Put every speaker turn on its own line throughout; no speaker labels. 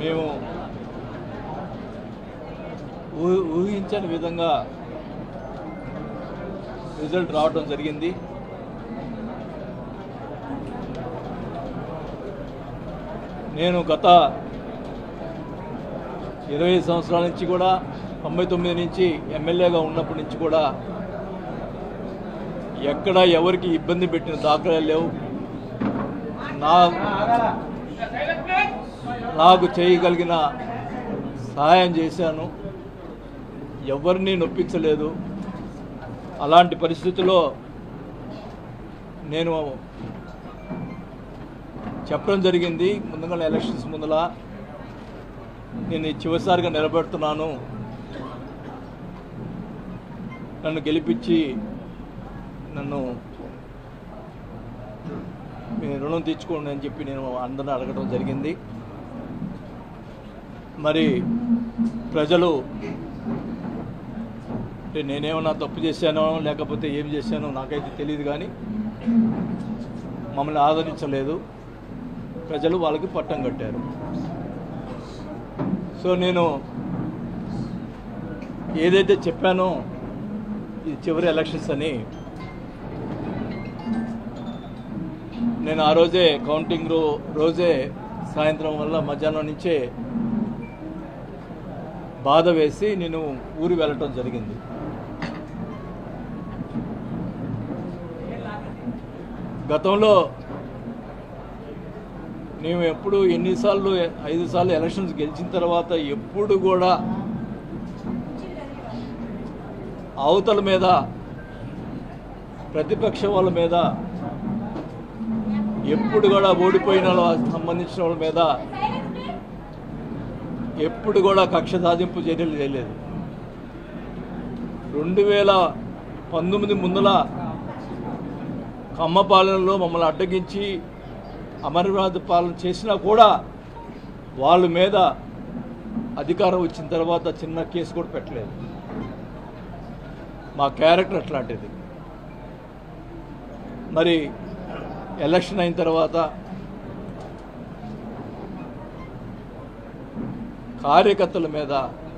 మేము ఊ- ఊహించని విధంగా రిజల్ట్ రావడం జరిగింది నేను గత ఇరవై సంవత్సరాల నుంచి కూడా తొంభై తొమ్మిది నుంచి ఎమ్మెల్యేగా ఉన్నప్పటి నుంచి కూడా ఎక్కడ ఎవరికి ఇబ్బంది పెట్టిన దాఖలాలు లేవు నా నాకు చేయగలిగిన సహాయం చేశాను ఎవరిని నొప్పించలేదు అలాంటి పరిస్థితుల్లో నేను చెప్పడం జరిగింది ముందుగా ఎలక్షన్స్ ముందల నేను ఈ చివరిసారిగా నిలబెడుతున్నాను నన్ను గెలిపించి నన్ను మీ రుణం తీర్చుకోండి అని చెప్పి నేను అందరిని అడగడం జరిగింది మరి ప్రజలు అంటే నేనేమన్నా తప్పు చేశానో లేకపోతే ఏం చేశానో నాకైతే తెలియదు కానీ మమ్మల్ని ఆదరించలేదు ప్రజలు వాళ్ళకి పట్టం కట్టారు సో నేను ఏదైతే చెప్పానో ఈ చివరి ఎలక్షన్స్ అని నేను ఆ రోజే కౌంటింగ్ రో రోజే సాయంత్రం వల్ల మధ్యాహ్నం నుంచే బాధ వేసి నేను ఊరు వెళ్ళటం జరిగింది గతంలో మేము ఎప్పుడు ఎన్నిసార్లు ఐదు సార్లు ఎలక్షన్స్ గెలిచిన తర్వాత ఎప్పుడు కూడా అవతల మీద ప్రతిపక్ష వాళ్ళ మీద ఎప్పుడు కూడా ఓడిపోయిన వాళ్ళ సంబంధించిన వాళ్ళ మీద ఎప్పుడు కూడా కక్ష సాధింపు చర్యలు చేయలేదు రెండు వేల పంతొమ్మిది ముందల కమ్మ పాలనలో మమ్మల్ని అడ్డగించి అమరనాథ్ పాలన చేసినా కూడా వాళ్ళ మీద అధికారం వచ్చిన తర్వాత చిన్న కేసు కూడా పెట్టలేదు మా క్యారెక్టర్ అట్లాంటిది మరి ఎలక్షన్ అయిన తర్వాత కార్యకర్తల మీద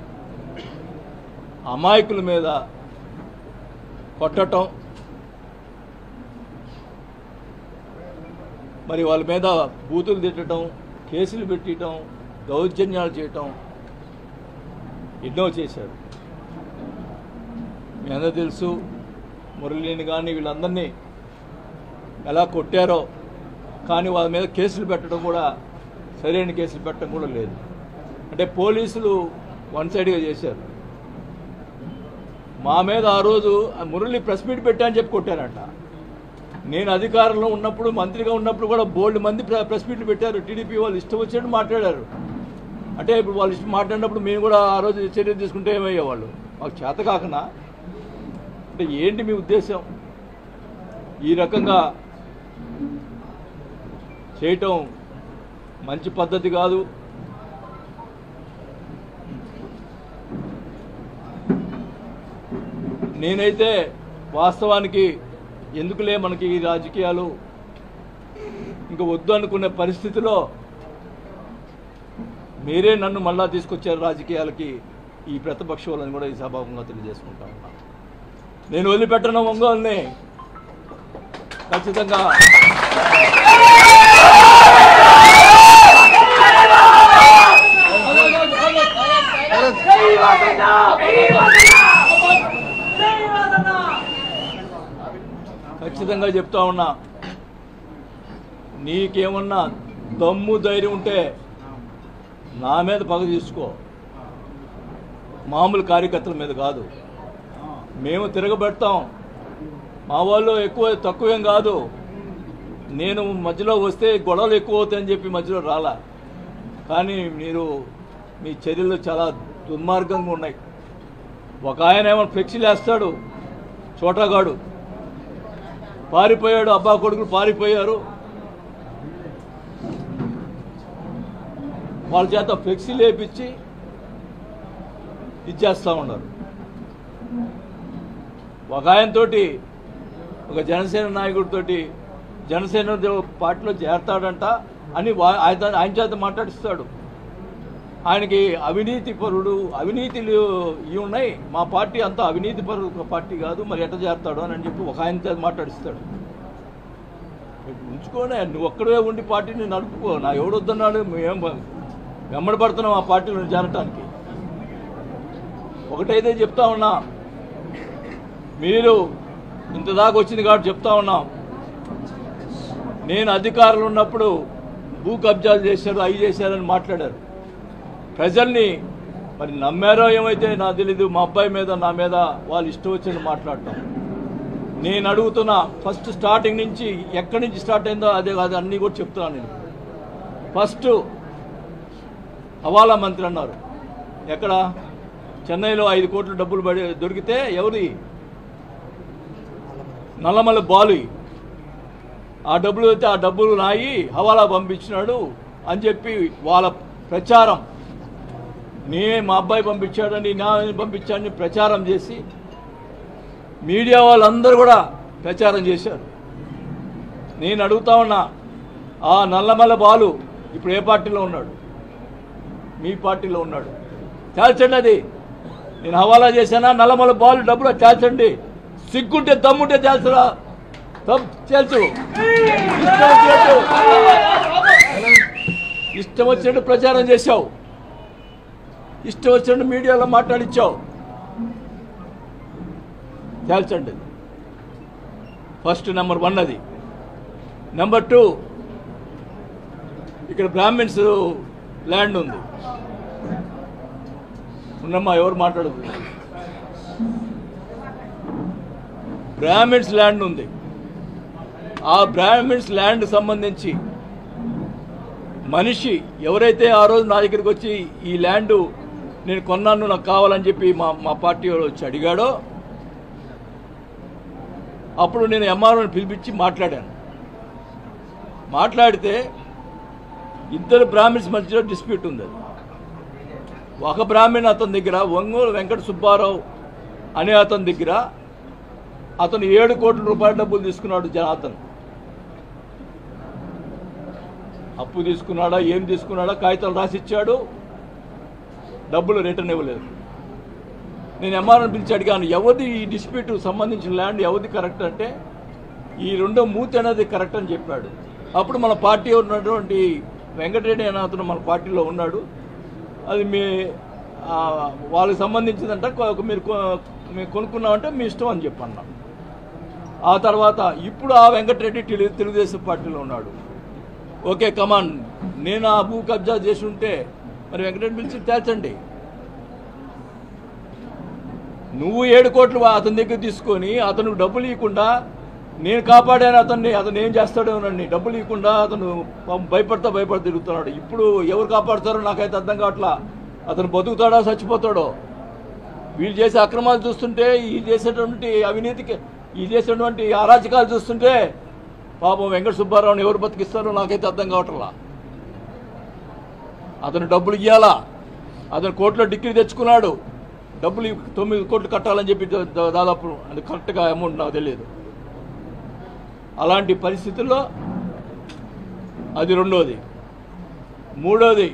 అమాయకుల మీద కొట్టటం మరి వాళ్ళ మీద బూతులు తిట్టడం కేసులు పెట్టడం దౌర్జన్యాలు చేయటం ఎన్నో చేశారు మీ అందరూ తెలుసు మురళిని కానీ వీళ్ళందరినీ ఎలా కొట్టారో కానీ వాళ్ళ మీద కేసులు పెట్టడం కూడా సరైన కేసులు పెట్టడం కూడా లేదు అంటే పోలీసులు వన్ సైడ్గా చేశారు మా మీద ఆ రోజు ఆ మురళి ప్రెస్ మీట్ పెట్టా అని చెప్పి కొట్టారంట నేను అధికారంలో ఉన్నప్పుడు మంత్రిగా ఉన్నప్పుడు కూడా బోల్డ్ మంది ప్ర- ప్రెస్ మీట్లు పెట్టారు టీడీపీ వాళ్ళు ఇష్టం వచ్చినట్టు మాట్లాడారు అంటే ఇప్పుడు వాళ్ళు ఇష్టం మాట్లాడినప్పుడు మేము కూడా ఆ రోజు చర్య తీసుకుంటే ఏమయ్యేవాళ్ళు మాకు చేత కాకనా అంటే ఏంటి మీ ఉద్దేశం ఈ రకంగా చేయటం మంచి పద్ధతి కాదు నేనైతే వాస్తవానికి ఎందుకులే మనకి ఈ రాజకీయాలు ఇంకా వద్దు అనుకునే పరిస్థితిలో మీరే నన్ను మళ్ళా తీసుకొచ్చారు రాజకీయాలకి ఈ ప్రతిపక్ష వాళ్ళని కూడా ఈ సభాముఖంగా తెలియజేసుకుంటా ఉన్నా నేను వదిలిపెట్టను ఒంగోలుని ఖచ్చితంగా ఖచ్చితంగా చెప్తా ఉన్నా నీకేమన్నా దమ్ము ధైర్యం ఉంటే నా మీద పగ తీసుకో మామూలు కార్యకర్తల మీద కాదు మేము తిరగబెడతాం మా వాళ్ళు ఎక్కువ తక్కువేం కాదు నేను మధ్యలో వస్తే గొడవలు ఎక్కువ అవుతాయని చెప్పి మధ్యలో రాలా కానీ మీరు మీ చర్యలు చాలా దుర్మార్గంగా ఉన్నాయి ఒక ఆయన ఏమో ఫ్లెక్సీలు వేస్తాడు చోటగాడు పారిపోయాడు అబ్బా కొడుకులు పారిపోయారు వాళ్ళ చేత ఫ్లెక్సీలు వేపించి ఇచ్చేస్తూ ఉన్నారు ఒక ఆయనతోటి ఒక జనసేన నాయకుడితోటి జనసేన పార్టీలో చేరతాడంట అని వా- ఆయన ఆయన చేత మాట్లాడిస్తాడు ఆయనకి అవినీతి పరుడు అవినీతిలు ఇవి ఉన్నాయి మా పార్టీ అంతా అవినీతి పరుడు పార్టీ కాదు మరి ఎట్ట చేస్తాడు అని చెప్పి ఒక ఆయనతో మాట్లాడిస్తాడు ఉంచుకోనే నువ్వు ఒక్కడే ఉండి పార్టీని నడుపుకో నా ఎవడొద్దన్నాడు మేము వెంబడి పడుతున్నాం ఆ పార్టీలో చేరటానికి ఒకటైతే చెప్తా ఉన్నా మీరు ఇంత దాకా వచ్చింది కాబట్టి చెప్తా ఉన్నాం నేను అధికారులు ఉన్నప్పుడు భూ కబ్జాలు చేశారు అవి చేశారని మాట్లాడారు ప్రజల్ని మరి నమ్మారో ఏమైతే నాకు తెలీదు మా అబ్బాయి మీద నా మీద వాళ్ళు ఇష్టం వచ్చిన మాట్లాడటం నేను అడుగుతున్నా ఫస్ట్ స్టార్టింగ్ నుంచి ఎక్కడి నుంచి స్టార్ట్ అయిందో అదే కాదు అన్నీ కూడా చెప్తున్నాను నేను ఫస్ట్ హవాలా మంత్రి అన్నారు ఎక్కడ చెన్నైలో ఐదు కోట్ల డబ్బులు పడి దొరికితే ఎవరి నల్లమల్ల బాలు ఆ డబ్బులు అయితే ఆ డబ్బులు నాయి హవాలా పంపించినాడు అని చెప్పి వాళ్ళ ప్రచారం నే మా అబ్బాయి పంపించాడని నా పంపించాడని ప్రచారం చేసి మీడియా వాళ్ళందరూ కూడా ప్రచారం చేశారు నేను అడుగుతా ఉన్నా ఆ నల్లమల్ల బాలు ఇప్పుడు ఏ పార్టీలో ఉన్నాడు మీ పార్టీలో ఉన్నాడు తేల్చండి అది నేను హవాలా చేశానా నల్లమల్ల బాలు డబ్బులు తేల్చండి సిగ్గుంటే దమ్ముంటే తేల్చరా దమ్ తేల్చు ఇష్టం వచ్చినట్టు ఇష్టం వచ్చినట్టు ప్రచారం చేశావు ఇష్టం వచ్చినట్టు మీడియాలో మాట్లాడిచ్చావు తేల్చండి ఫస్ట్ నెంబర్ వన్ అది నెంబర్ టూ ఇక్కడ బ్రాహ్మిన్స్ ల్యాండ్ ఉంది ఉన్నమ్మా ఎవరు మాట్లాడదు బ్రాహ్మిన్స్ ల్యాండ్ ఉంది ఆ బ్రాహ్మిన్స్ ల్యాండ్ సంబంధించి మనిషి ఎవరైతే ఆ రోజు నా దగ్గరికి వచ్చి ఈ ల్యాండ్ నేను కొన్నాను నాకు కావాలని చెప్పి మా మా పార్టీ వాడు వచ్చి అడిగాడో అప్పుడు నేను ఎంఆర్ఓని పిలిపించి మాట్లాడాను మాట్లాడితే ఇద్దరు బ్రాహ్మిన్స్ మధ్యలో డిస్ప్యూట్ ఉంది అది ఒక బ్రాహ్మణ్ అతని దగ్గర ఒంగోలు వెంకట సుబ్బారావు అనే అతని దగ్గర అతను ఏడు కోట్ల రూపాయల డబ్బులు తీసుకున్నాడు జన అతను అప్పు తీసుకున్నాడా ఏం తీసుకున్నాడా కాగితాలు రాసిచ్చాడు డబ్బులు రిటర్న్ ఇవ్వలేదు నేను ఎంఆర్ఓని పిలిచి అడిగాను ఎవరిది ఈ డిస్ప్యూట్ సంబంధించిన ల్యాండ్ ఎవరిది కరెక్ట్ అంటే ఈ రెండో మూతి అనేది కరెక్ట్ అని చెప్పాడు అప్పుడు మన పార్టీ ఉన్నటువంటి వెంకటరెడ్డి అనే అతను మన పార్టీలో ఉన్నాడు అది మీ ఆ, వాళ్ళకి సంబంధించిందంట కొ- మీరు కొ- మీరు కొనుక్కున్నామంటే మీ ఇష్టం అని చెప్పి అన్నా ఆ తర్వాత ఇప్పుడు ఆ వెంకటరెడ్డి తెలుగు తెలుగుదేశం పార్టీలో ఉన్నాడు ఓకే కమాన్ నేను ఆ భూ కబ్జా చేసి ఉంటే మరి వెంకటరెడ్డి పిలిచి తేల్చండి నువ్వు ఏడు కోట్లు అతని దగ్గర తీసుకొని అతను డబ్బులు ఇవ్వకుండా నేను కాపాడాను అతన్ని అతను ఏం చేస్తాడోనండి డబ్బులు ఇవ్వకుండా అతను పాపం భయపడతా భయపడి తిరుగుతున్నాడు ఇప్పుడు ఎవరు కాపాడుతారో నాకైతే అర్థం కావట్లా అతను బతుకుతాడో చచ్చిపోతాడో వీళ్ళు చేసే అక్రమాలు చూస్తుంటే వీళ్ళు చేసేటువంటి అవినీతికి వీళ్ళు చేసేటువంటి అరాచకాలు చూస్తుంటే పాపం వెంకట సుబ్బారావుని ఎవరు బతికిస్తారో నాకైతే అర్థం కావట్లా అతను డబ్బులు ఇవ్వాలా అతను కోర్టులో డిగ్రీ తెచ్చుకున్నాడు డబ్బులు ఇవ్- తొమ్మిది కోట్లు కట్టాలని చెప్పి దా- దా- దాదాపు అది కరెక్ట్గా అమౌంట్ నాకు తెలియదు అలాంటి పరిస్థితుల్లో అది రెండోది మూడోది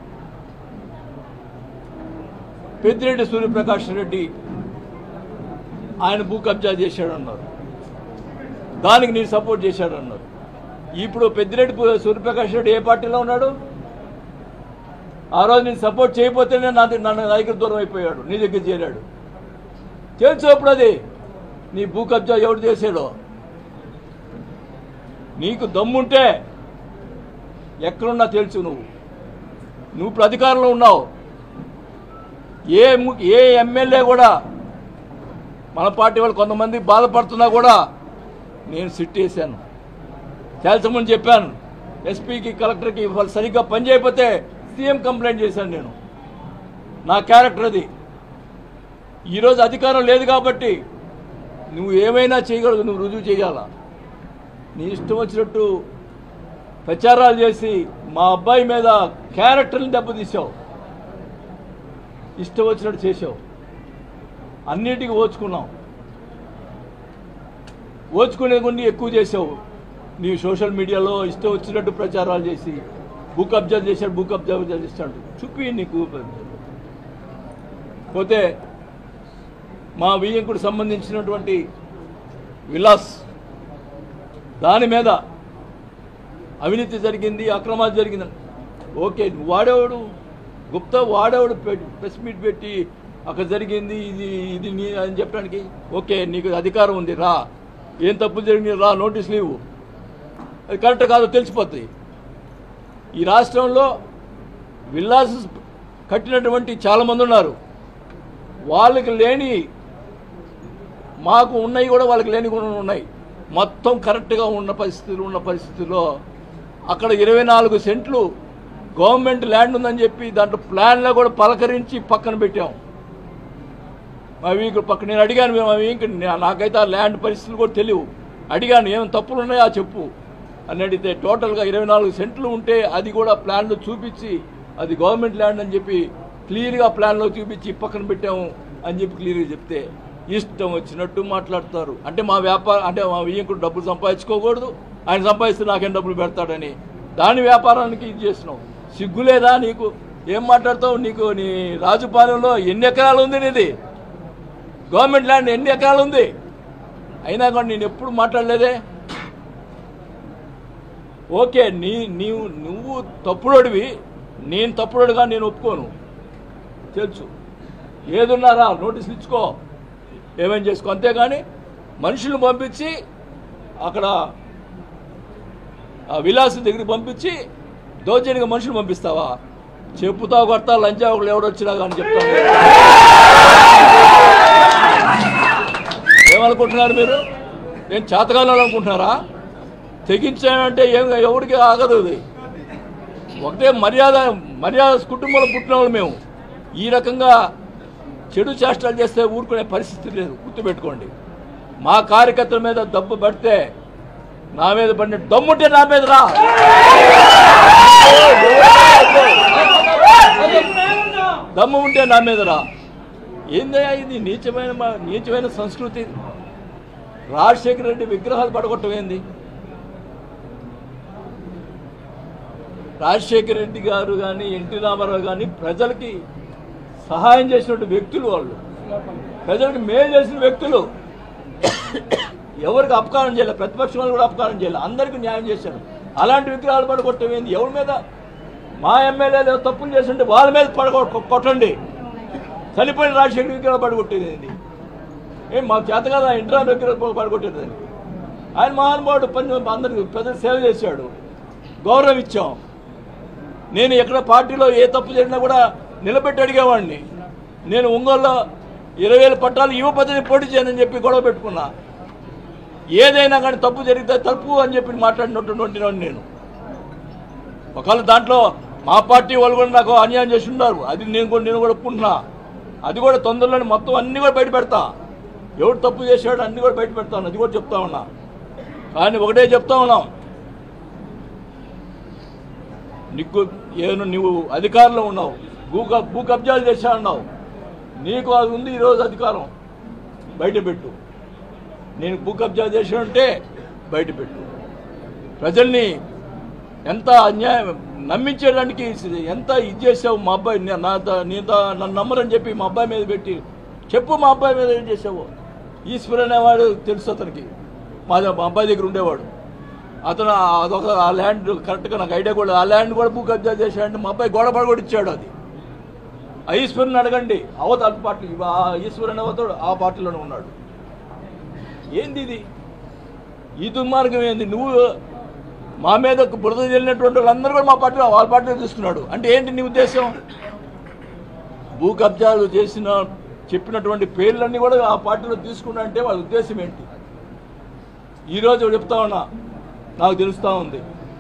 పెద్దిరెడ్డి సూర్యప్రకాష్ రెడ్డి ఆయన భూ కబ్జా చేశాడన్నారు దానికి నేను సపోర్ట్ చేశాడన్నారు ఇప్పుడు పెద్దిరెడ్డి పు- సూర్యప్రకాష్ రెడ్డి ఏ పార్టీలో ఉన్నాడు ఆ రోజు నేను సపోర్ట్ చేయకపోతేనే నా దగ్గర- నన్ను నా దగ్గర దూరం అయిపోయాడు నీ దగ్గర చేరాడు తెలుసు అప్పుడు అది నీ భూ కబ్జా ఎవడు చేశాడో నీకు దమ్ముంటే ఎక్కడున్నా తెలుసు నువ్వు నువ్వు ఇప్పుడు అధికారంలో ఉన్నావు ఏ ము- ఏ ఎమ్మెల్యే కూడా మన పార్టీ వాళ్ళు కొంతమంది బాధపడుతున్నా కూడా నేను సిట్ వేసాను తేల్చమని చెప్పాను ఎస్పీకి కలెక్టర్కి వాళ్ళు సరిగ్గా పని చేయకపోతే సీఎం కంప్లైంట్ చేశాను నేను నా క్యారెక్టర్ అది ఈరోజు అధికారం లేదు కాబట్టి నువ్వు ఏమైనా చేయగలదు నువ్వు రుజువు చేయాల నీ ఇష్టం వచ్చినట్టు ప్రచారాలు చేసి మా అబ్బాయి మీద క్యారెక్టర్ని దెబ్బతీసావు ఇష్టం వచ్చినట్టు చేసావు అన్నిటికీ ఓచుకున్నావు ఓచుకునే కొన్ని ఎక్కువ చేసావు నీ సోషల్ మీడియాలో ఇష్టం వచ్చినట్టు ప్రచారాలు చేసి భూ కబ్జా చేశాడు భూ కబ్జా చేస్తాడు చూపి నీకు పోతే మా వియ్యంకుడు సంబంధించినటువంటి విలాస్ దాని మీద అవినీతి జరిగింది అక్రమాలు జరిగింది ఓకే వాడేవాడు గుప్తా వాడేవాడు పె- ప్రెస్ మీట్ పెట్టి అక్కడ జరిగింది ఇది ఇది నీ అని చెప్పడానికి ఓకే నీకు అధికారం ఉంది రా ఏం తప్పులు జరిగింది రా నోటీస్ లేవు అది కరెక్ట్ కాదో తెలిసిపోతుంది ఈ రాష్ట్రంలో విల్లాస్ కట్టినటువంటి చాలామంది ఉన్నారు వాళ్ళకి లేని మాకు ఉన్నాయి కూడా వాళ్ళకి లేని కూడా ఉన్నాయి మొత్తం కరెక్ట్గా ఉన్న పరిస్థితులు ఉన్న పరిస్థితుల్లో అక్కడ ఇరవై నాలుగు సెంట్లు గవర్నమెంట్ ల్యాండ్ ఉందని చెప్పి దాంట్లో ప్లాన్లో కూడా పలకరించి పక్కన పెట్టాం మా వీకు పక్క నేను అడిగాను మేము మా వీకు నాకైతే ఆ ల్యాండ్ పరిస్థితులు కూడా తెలియవు అడిగాను ఏమైనా తప్పులు ఉన్నాయా చెప్పు అని అడిగితే టోటల్గా ఇరవై నాలుగు సెంట్లు ఉంటే అది కూడా ప్లాన్లో చూపించి అది గవర్నమెంట్ ల్యాండ్ అని చెప్పి క్లియర్గా ప్లాన్లో చూపించి పక్కన పెట్టాము అని చెప్పి క్లియర్గా చెప్తే ఇష్టం వచ్చినట్టు మాట్లాడతారు అంటే మా వ్యాపారం అంటే మా వియ్యంకుడు డబ్బులు సంపాదించుకోకూడదు ఆయన సంపాదిస్తే నాకేం డబ్బులు పెడతాడని దాని వ్యాపారానికి ఇది చేసినావు సిగ్గులేదా నీకు ఏం మాట్లాడతావు నీకు నీ రాజుపాలెంలో ఎన్ని ఎకరాలు ఉంది నీది గవర్నమెంట్ ల్యాండ్ ఎన్ని ఎకరాలు ఉంది అయినా కూడా నేను ఎప్పుడు మాట్లాడలేదే ఓకే నీ నీవు నువ్వు తప్పుడోడివి నేను తప్పుడోడుగా నేను ఒప్పుకోను తెలుసు ఏదున్నారా నోటీసులు ఇచ్చుకో ఏమేం చేసుకో అంతేగాని మనుషులను పంపించి అక్కడ ఆ విలాస్ దగ్గరికి పంపించి దౌర్జన్యంగా మనుషులు పంపిస్తావా చెప్పుతా కొడతా లంచా ఒకళ్ళు ఎవడొచ్చినా కానీ చెప్తాను ఏమనుకుంటున్నారు మీరు నేను చేతకాలను అనుకుంటున్నారా తెగించానంటే ఏం ఎవరికి ఆగదు అది ఒకటే మర్యాద మర్యాద కుటుంబంలో పుట్టిన వాళ్ళు మేము ఈ రకంగా చెడు చేష్టలు చేస్తే ఊరుకునే పరిస్థితి లేదు గుర్తుపెట్టుకోండి మా కార్యకర్తల మీద దెబ్బ పడితే నా మీద పడిన దమ్ముంటే నా మీద రా దమ్ము ఉంటే నా మీద రా ఏందయ్యా ఇది నీచమైన మా- నీచమైన సంస్కృతి రాజశేఖర రెడ్డి విగ్రహాలు పడగొట్టమైంది రాజశేఖర రెడ్డి గారు కానీ ఎన్టీ రామారావు కానీ ప్రజలకి సహాయం చేసినటువంటి వ్యక్తులు వాళ్ళు ప్రజలకు మేలు చేసిన వ్యక్తులు ఎవరికి అపకారం చేయలేదు ప్రతిపక్షం వాళ్ళు కూడా అపకారం చేయలేదు అందరికీ న్యాయం చేశారు అలాంటి విగ్రహాలు పడగొట్టమైంది ఎవరి మీద మా ఎమ్మెల్యేలు ఏదో తప్పులు చేస్తుంటే వాళ్ళ మీద పడగొ కొట్టండి చనిపోయిన రాజశేఖర విగ్రహాలు పడగొట్టేది ఏంది ఏం మాకు చేత కదా ఇంట్రా విగ్రహాలు పడగొట్టేది అని. ఆయన మహానుభావుడు పని అందరికి పెద్ద సేవ చేశాడు గౌరవం ఇచ్చాం నేను ఎక్కడ పార్టీలో ఏ తప్పు జరిగినా కూడా నిలబెట్టి అడిగేవాడిని నేను ఒంగోలులో ఇరవై వేల పట్టాలు యువ పద్ధతిని పోటీ చేయనని చెప్పి గొడవ పెట్టుకున్నా ఏదైనా కానీ తప్పు జరిగితే తప్పు అని చెప్పి మాట్లాడినటువంటి వాడిని నేను ఒకవేళ దాంట్లో మా పార్టీ వాళ్ళు కూడా నాకు అన్యాయం చేసి ఉన్నారు అది నేను కూడా నేను కూడా ఒప్పుకుంటున్నా అది కూడా తొందరలోనే మొత్తం అన్ని కూడా బయట పెడతా ఎవడు తప్పు చేశాడు అన్ని కూడా బయట పెడతాను అది కూడా చెప్తా ఉన్నా కానీ ఒకటే చెప్తా ఉన్నాం నీకు ఏను నువ్వు అధికారంలో ఉన్నావు భూ క- భూ కబ్జాలు చేశా అన్నావు నీకు అది ఉంది ఈరోజు అధికారం బయట పెట్టు నేను భూ కబ్జా చేసి ఉంటే బయట పెట్టు ప్రజల్ని ఎంత అన్యాయం నమ్మించడానికి ఎంత ఇది చేసావు మా అబ్బాయి నే- నా ద- నీ ద- నన్ను నమ్మరని చెప్పి మా అబ్బాయి మీద పెట్టి చెప్పు మా అబ్బాయి మీద ఏం చేసావు ఈశ్వర్ అనేవాడు తెలుసు అతనికి మా ద- మా అబ్బాయి దగ్గర ఉండేవాడు అతను ఆ- అదొక ఆ ల్యాండ్ కరెక్ట్గా నాకు ఐడియా కూడా ఆ ల్యాండ్ కూడా భూ కబ్జా చేశాడంటే మా అబ్బాయి గోడ పడగొట్టి ఇచ్చాడు అది ఆ ఈశ్వరుని అడగండి అవతల పార్టీ ఆ ఈశ్వరు అనేవతాడు ఆ పార్టీలోనే ఉన్నాడు ఏంది ఇది ఈ దుర్మార్గం ఏంది నువ్వు మా మీద బురద చెల్లినటువంటి వాళ్ళందరూ కూడా మా పార్టీలో వాళ్ళ పార్టీలో తీసుకున్నాడు అంటే ఏంటి నీ ఉద్దేశం భూ కబ్జాలు చేసిన చెప్పినటువంటి పేర్లన్నీ కూడా ఆ పార్టీలో తీసుకున్నా అంటే వాళ్ళ ఉద్దేశం ఏంటి ఈరోజు చెప్తా ఉన్నా నాకు తెలుస్తూ ఉంది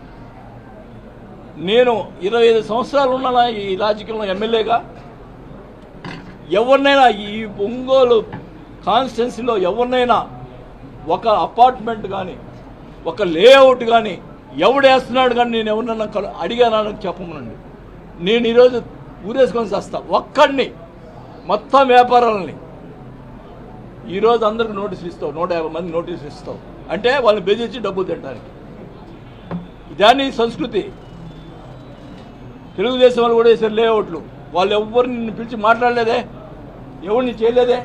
నేను ఇరవై ఐదు సంవత్సరాలు ఉన్నానా ఈ రాజకీయంలో ఎమ్మెల్యేగా ఎవరినైనా ఈ ఒంగోలు కాన్స్టిట్యున్సీలో ఎవరినైనా ఒక అపార్ట్మెంట్ కానీ ఒక లేఅవుట్ కానీ ఎవడేస్తున్నాడు కానీ నేను ఎవరినన్నా కలు అడిగానా అని చెప్పమనండి నేను ఈరోజు ఊరేసుకొని చేస్తా ఒక్కడిని మొత్తం వ్యాపారాలని ఈరోజు అందరికి నోటీసులు ఇస్తావు నూట యాభై మంది నోటీసులు ఇస్తావు అంటే వాళ్ళని బెదిరించి డబ్బులు తినడానికి ఇదాని సంస్కృతి తెలుగుదేశం వాళ్ళు కూడా వేసారు లేఅవుట్లు వాళ్ళు ఎవ్వరు నిన్ను పిలిచి మాట్లాడలేదే ఎవరిని చేయలేదే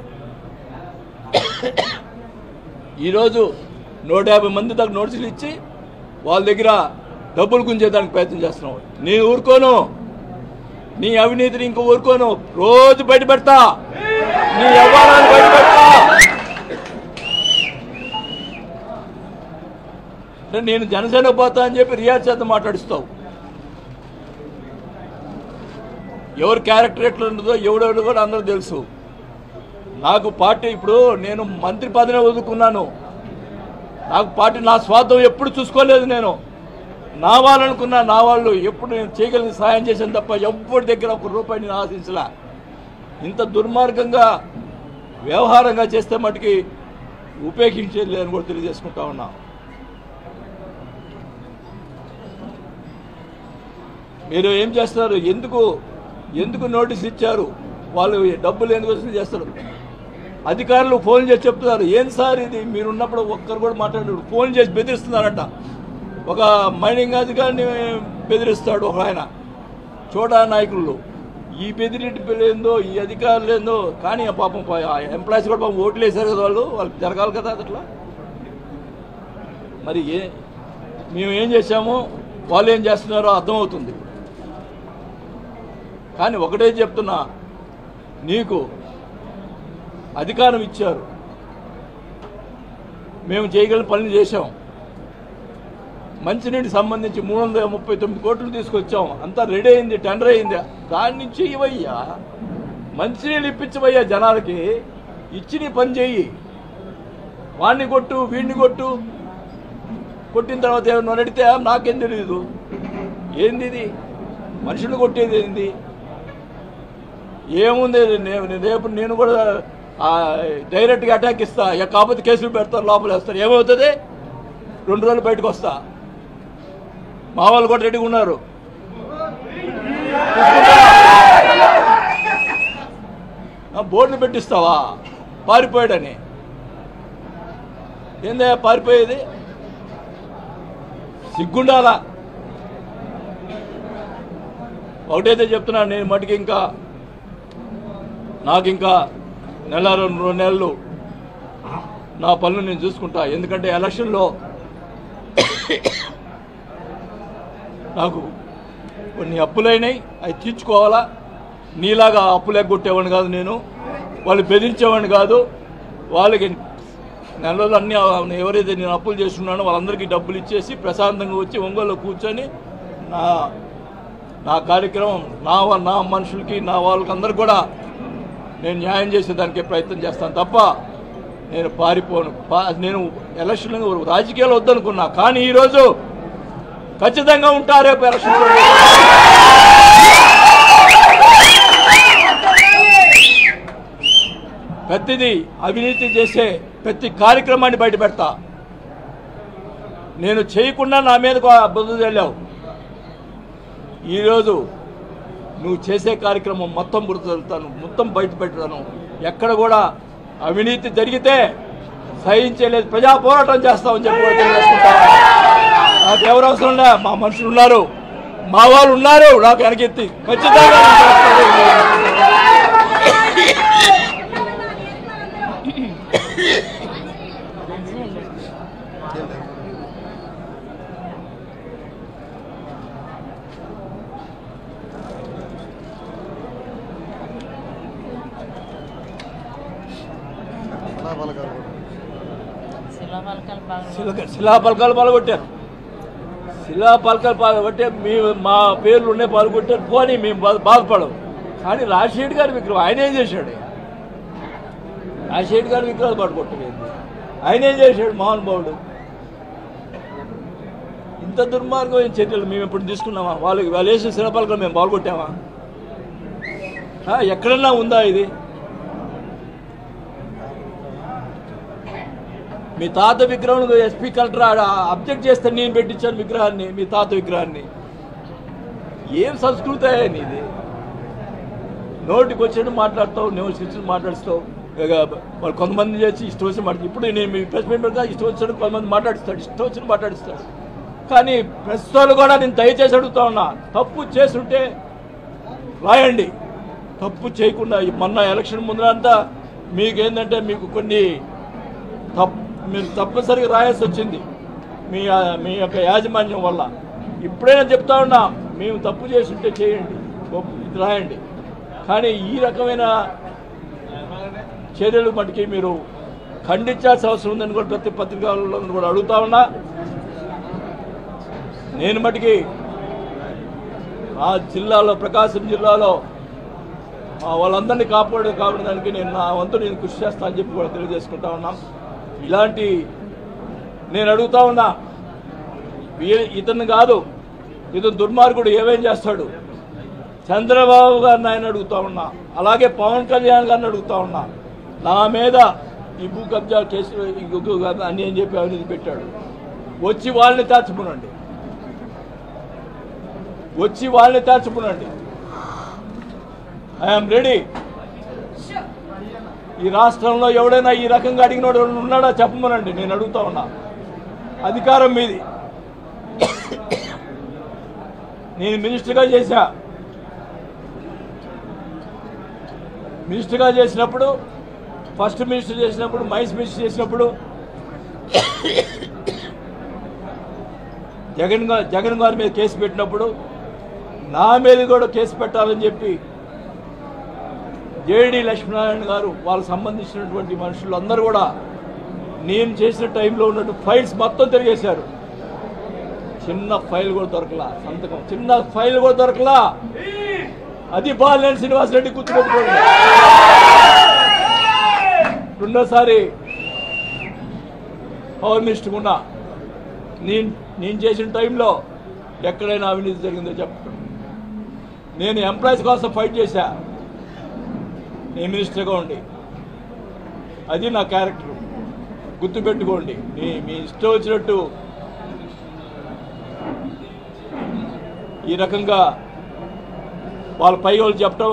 ఈరోజు నూట యాభై మంది దాకా నోటీసులు ఇచ్చి వాళ్ళ దగ్గర డబ్బులు గుంజేదానికి ప్రయత్నం చేస్తున్నావు నేను ఊరుకోను నీ అవినీతిని ఇంకో ఊరుకోను రోజు బయట పెడతా నీ వ్యవహారాలు బయట పెడతా అంటే నేను జనసేన పోతా అని చెప్పి రియాజ్ చేత మాట్లాడిస్తావు ఎవరి క్యారెక్టర్ ఎట్లా ఉంటుందో ఎవడెవడు కూడా అందరూ తెలుసు నాకు పార్టీ ఇప్పుడు నేను మంత్రి పదవిని వదులుకున్నాను నాకు పార్టీ నా స్వార్థం ఎప్పుడు చూసుకోలేదు నేను నా వాళ్ళు అనుకున్నా నా వాళ్ళు ఎప్పుడు నేను చేయగలిగిన సహాయం చేశాను తప్ప ఎవ్వరి దగ్గర ఒక రూపాయి నేను ఆశించలే ఇంత దుర్మార్గంగా వ్యవహారంగా చేస్తే మటుకి ఉపేక్షించేది లేదని కూడా తెలియజేసుకుంటా ఉన్నా మీరు ఏం చేస్తారు ఎందుకు ఎందుకు నోటీస్ ఇచ్చారు వాళ్ళు డబ్బులు ఎందుకు వసూలు చేస్తారు అధికారులు ఫోన్ చేసి చెప్తున్నారు ఏం సార్ ఇది మీరున్నప్పుడు ఒక్కరు కూడా మాట్లాడారు ఫోన్ చేసి బెదిరిస్తున్నారంట ఒక మైనింగ్ అధికారిని బెదిరిస్తాడు ఒక ఆయన చోటా నాయకులు ఈ బెదిరింటి ఏందో ఈ అధికారులు ఏందో కానీ ఆ పాపం ఎంప్లాయీస్ కూడా పాపం ఓట్లు వేశారు కదా వాళ్ళు వాళ్ళకి జరగాలి కదా అట్లా మరి ఏ మేము ఏం చేశామో వాళ్ళు ఏం చేస్తున్నారో అర్థమవుతుంది కానీ ఒకటే చెప్తున్నా నీకు అధికారం ఇచ్చారు మేము చేయగలిగిన పనులు చేశాం మంచినీటికి సంబంధించి మూడు వందల ముప్పై తొమ్మిది కోట్లు తీసుకొచ్చాం అంతా రెడీ అయింది టెండర్ అయింది దాని నుంచి ఇవయ్యా మంచినీళ్ళు ఇప్పించవయ్యా జనాలకి ఇచ్చి నీ పని చెయ్యి వాడిని కొట్టు వీడిని కొట్టు కొట్టిన తర్వాత ఏమన్నా అడిగితే నాకేం తెలియదు ఏంది ఇది మనుషులు కొట్టేది ఏంది ఏముంది నేను నేను రేపు నేను కూడా ఆ, డైరెక్ట్గా అటాక్ ఇస్తా ఇక కాకపోతే కేసులు పెడతారు లోపల వేస్తారు ఏమవుతుంది రెండు రోజులు బయటకు వస్తా మా వాళ్ళు కూడా రెడీగా ఉన్నారు ఆ, బోర్డులు పెట్టిస్తావా పారిపోయాడని ఏందా పారిపోయేది సిగ్గుండాలా ఒకటైతే చెప్తున్నాను నేను మటుకి ఇంకా నాకు ఇంకా నెల రెండు రెండు నెలలు నా పనులు నేను చూసుకుంటా ఎందుకంటే ఎలక్షన్లో నాకు కొన్ని అప్పులైనాయి అవి తీర్చుకోవాలా నీలాగా అప్పులు ఎగ్గొట్టేవాడిని కాదు నేను వాళ్ళు బెదిరించేవాడిని కాదు వాళ్ళకి నెల రోజులు అన్ని ఎవరైతే నేను అప్పులు చేస్తున్నానో వాళ్ళందరికీ డబ్బులు ఇచ్చేసి ప్రశాంతంగా వచ్చి ఒంగోలులో కూర్చొని నా నా కార్యక్రమం నా వా- నా మనుషులకి నా వాళ్ళకి అందరికి కూడా నేను న్యాయం చేసేదానికి ప్రయత్నం చేస్తాను తప్ప నేను పారిపోను పా- నేను ఎలక్షన్ రాజకీయాలు వద్దనుకున్నా కానీ ఈరోజు ఖచ్చితంగా ఉంటారు రేపు ఎలక్షన్లో ప్రతిదీ అవినీతి చేసే ప్రతి కార్యక్రమాన్ని బయట పెడతా నేను చేయకుండా నా మీదకు బుద్ధి వెళ్ళావు ఈరోజు నువ్వు చేసే కార్యక్రమం మొత్తం గుర్తుతాను మొత్తం బయట పెడతాను ఎక్కడ కూడా అవినీతి జరిగితే సహించలేదు ప్రజా పోరాటం చేస్తామని చెప్పి కూడా తెలియజేసుకుంటా నాకు ఎవరు అవసరం లే మా మనుషులు ఉన్నారు మా వాళ్ళు ఉన్నారు నాకు వెనకెత్తి ఖచ్చితంగా నేను చేస్తాను.
శిలాఫలకాలు బాగా
శిల- శిలాపలకాలు పాల్గొట్టారు శిలాపలకాలు పాల్గొట్టే మీ మా పేర్లు ఉండే పాల్గొట్టారు పోనీ మేము బా- బాధపడము కానీ రాజశేఖర్ గారి విగ్రహం ఆయన ఏం చేశాడు రాజశేఖర్ గారి విగ్రహాలు పట్టుకొట్టలేదు ఆయన ఏం చేశాడు మహానుభావుడు ఇంత దుర్మార్గమైన చర్యలు మేము ఎప్పుడు తీసుకున్నామా వాళ్ళకి వాళ్ళు వేసిన శిలాపలకాలు మేము పాల్గొట్టామా ఆ, ఎక్కడన్నా ఉందా ఇది మీ తాత విగ్రహం ఎస్పీ కలెక్టర్ ఆడ అబ్జెక్ట్ చేస్తే నేను పెట్టించాను విగ్రహాన్ని మీ తాత విగ్రహాన్ని ఏం సంస్కృతి అయ్యా ఇది నోటికి వచ్చినట్టు మాట్లాడతావు నేను ఇష్టం మాట్లాడుతావు ఇక వాళ్ళు కొంతమంది చేసి ఇష్టం వచ్చి మాట్లాడు ఇప్పుడు నేను మీ ప్రెస్ మీట్ పెడతా ఇష్టం వచ్చినట్టు కొంతమంది మాట్లాడిస్తాడు ఇష్టం వచ్చినట్టు మాట్లాడిస్తాడు కానీ ప్రస్తుతాలు కూడా నేను దయచేసి అడుగుతా ఉన్నా తప్పు చేస్తుంటే రాయండి తప్పు చేయకుండా ఈ మొన్న ఎలక్షన్ ముందరంతా మీకు ఏంటంటే మీకు కొన్ని తప్ మీరు తప్పనిసరిగా రాయాల్సి వచ్చింది మీ ఆ, మీ యొక్క యాజమాన్యం వల్ల ఇప్పుడైనా చెప్తా ఉన్నా మేము తప్పు చేస్తుంటే చేయండి గొప్ప- ఇది రాయండి కానీ ఈ రకమైన చర్యలు మటుకి మీరు ఖండించాల్సిన అవసరం ఉందని కూడా ప్రతి పత్రికల్లో కూడా అడుగుతా ఉన్నా నేను మటుకి ఆ జిల్లాలో ప్రకాశం జిల్లాలో ఆ వాళ్ళందరినీ కాపాడు కాపాడడానికి నేను నా వంతు నేను కృషి చేస్తా అని చెప్పి కూడా తెలియజేసుకుంటా ఉన్నాం ఇలాంటి నేను అడుగుతా ఉన్నా వీ- ఇతను కాదు ఇతను దుర్మార్గుడు ఏమేం చేస్తాడు చంద్రబాబు గారిని ఆయన అడుగుతా ఉన్నా అలాగే పవన్ కళ్యాణ్ గారిని అడుగుతా ఉన్నా నా మీద ఈ భూ కబ్జా కేసు ఈ గుగ్గు గారిని అని అని చెప్పి అవినీతి పెట్టాడు వచ్చి వాళ్ళని తేల్చుకునండి వచ్చి వాళ్ళని తేల్చుకునండి ఐఎమ్ రెడీ ఈ రాష్ట్రంలో ఎవడైనా ఈ రకంగా అడిగినోడు ఉన్నాడా చెప్పమనండి నేను అడుగుతా ఉన్నా అధికారం మీది నేను మినిస్టర్గా చేశా మినిస్టర్గా చేసినప్పుడు ఫస్ట్ మినిస్టర్ చేసినప్పుడు మైన్స్ మినిస్టర్ చేసినప్పుడు జగన్ గా- జగన్ గారి మీద కేసు పెట్టినప్పుడు నా మీద కూడా కేసు పెట్టాలని చెప్పి జేడి లక్ష్మీనారాయణ గారు వాళ్ళకి సంబంధించినటువంటి మనుషులు అందరూ కూడా నేను చేసిన టైంలో ఉన్నట్టు ఫైల్స్ మొత్తం తిరిగేశారు చిన్న ఫైల్ కూడా దొరకలా సంతకం చిన్న ఫైల్ కూడా దొరకలా అది బాలినేని శ్రీనివాసరెడ్డి గుర్తుపెట్టుకోండి రెండోసారి పవర్ మినిస్టర్ ఉన్నా నేను నేను చేసిన టైంలో ఎక్కడైనా అవినీతి జరిగిందో చెప్పండి నేను ఎంప్లాయీస్ కోసం ఫైట్ చేశా నేను మినిస్టర్గా ఉండి అది నా క్యారెక్టర్ గుర్తుపెట్టుకోండి మీ మీ ఇష్టం వచ్చినట్టు ఈ రకంగా వాళ్ళ పై వాళ్ళు చెప్పటం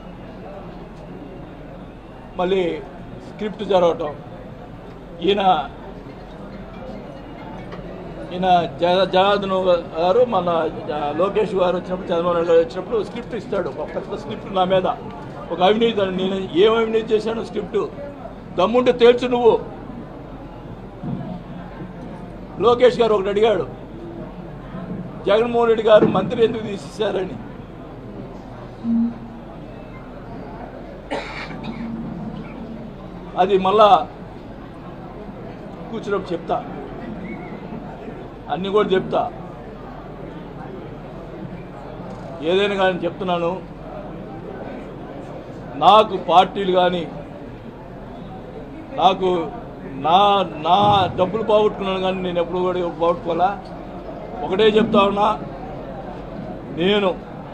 మళ్ళీ స్క్రిప్ట్ జరగటం ఈయన ఈయన జగ- జనార్దన్ గారు మన జ- లోకేష్ గారు వచ్చినప్పుడు చంద్రబాబు నాయుడు గారు వచ్చినప్పుడు స్క్రిప్ట్ ఇస్తాడు ఒక పెద్ద స్క్రిప్ట్ నా మీద ఒక అవినీతి అని నేను ఏం అవినీతి చేశాను స్క్రిప్ట్ దమ్ముంటే తేల్చు నువ్వు లోకేష్ గారు ఒకటి అడిగాడు జగన్మోహన్ రెడ్డి గారు మంత్రి ఎందుకు తీసేశారని అది మళ్ళా కూర్చున్నప్పుడు చెప్తా అన్నీ కూడా చెప్తా ఏదైనా కానీ చెప్తున్నాను నాకు పార్టీలు కానీ నాకు నా నా డబ్బులు పోగొట్టుకున్నాను కానీ నేను ఎప్పుడు కూడా పోగొట్టుకోవాలా ఒకటే చెప్తా ఉన్నా నేను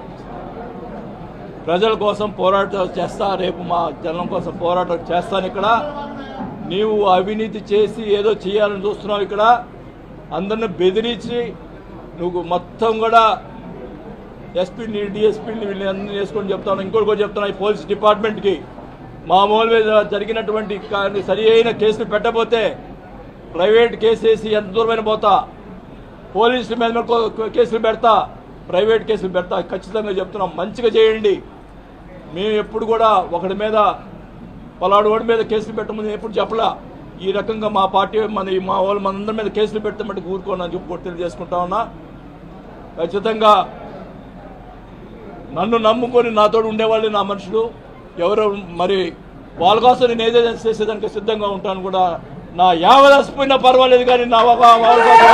ప్రజల కోసం పోరాటం చేస్తా రేపు మా జనం కోసం పోరాటం చేస్తాను ఇక్కడ నీవు అవినీతి చేసి ఏదో చేయాలని చూస్తున్నావు ఇక్కడ అందరిని బెదిరించి నువ్వు మొత్తం కూడా ఎస్పీని డిఎస్పీని వీళ్ళని అందరినీ వేసుకొని చెప్తాను ఇంకోటి కూడా చెప్తాను ఈ పోలీస్ డిపార్ట్మెంట్కి మామూలు మీద జరిగినటువంటి కా- సరి అయిన కేసులు పెట్టబోతే ప్రైవేట్ కేసు వేసి ఎంత దూరమైన పోతా పోలీసుల మీద మీద కో- కేసులు పెడతా ప్రైవేట్ కేసులు పెడతా ఖచ్చితంగా చెప్తున్నాం మంచిగా చేయండి మేము ఎప్పుడు కూడా ఒకడి మీద పలాడు వాడి మీద కేసులు పెట్టమని ఎప్పుడు చెప్పలా ఈ రకంగా మా పార్టీ మన మా వాళ్ళు మనందరి మీద కేసులు పెడితే మటుకు ఊరుకోండి అని చెప్పి తెలియజేసుకుంటా ఉన్నా ఖచ్చితంగా నన్ను నమ్ముకొని నాతో ఉండేవాళ్ళు నా మనుషులు ఎవరు మరి వాళ్ళ కోసం నేను ఏదైనా చేసేదానికి సిద్ధంగా ఉంటాను కూడా నా యావదసిపోయినా పర్వాలేదు కానీ నా వా- వా- వాళ్ళ కోసం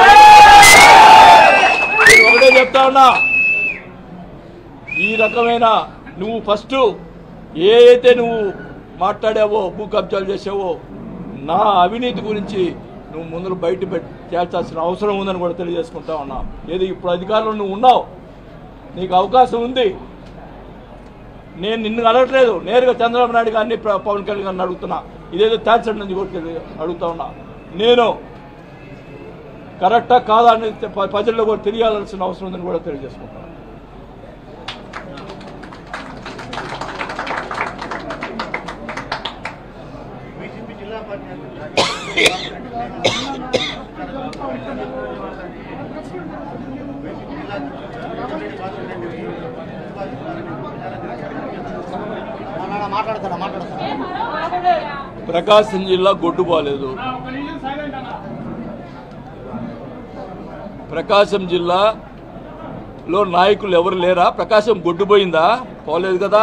నేను ఒకటే చెప్తా ఉన్నా ఈ రకమైన నువ్వు ఫస్ట్ ఏ అయితే నువ్వు మాట్లాడావో భూ కబ్జాలు చేసావో నా అవినీతి గురించి నువ్వు ముందు బయట పెట్టి చేర్చాల్సిన అవసరం ఉందని కూడా తెలియజేసుకుంటా ఉన్నా ఏది ఇప్పుడు అధికారంలో నువ్వు ఉన్నావు నీకు అవకాశం ఉంది నేను నిన్ను అడగట్లేదు నేరుగా చంద్రబాబు నాయుడు గారిని ప్ర- పవన్ కళ్యాణ్ గారిని అడుగుతున్నా ఇదేదో తేల్చండి అని కూడా తెలియ అడుగుతా ఉన్నా నేను కరెక్టా కాదా అని ప- ప్రజల్లో కూడా తెలియాల్సిన అవసరం ఉందని కూడా తెలియజేసుకుంటాను
వైసీపీ జిల్లా పార్టీ అధ్యక్షుడు మాట్లాడతాను మాట్లాడతాను
ప్రకాశం జిల్లా గొడ్డు బాలేదు ప్రకాశం జిల్లాలో నాయకులు ఎవరు లేరా ప్రకాశం గొడ్డుపోయిందా పోలేదు కదా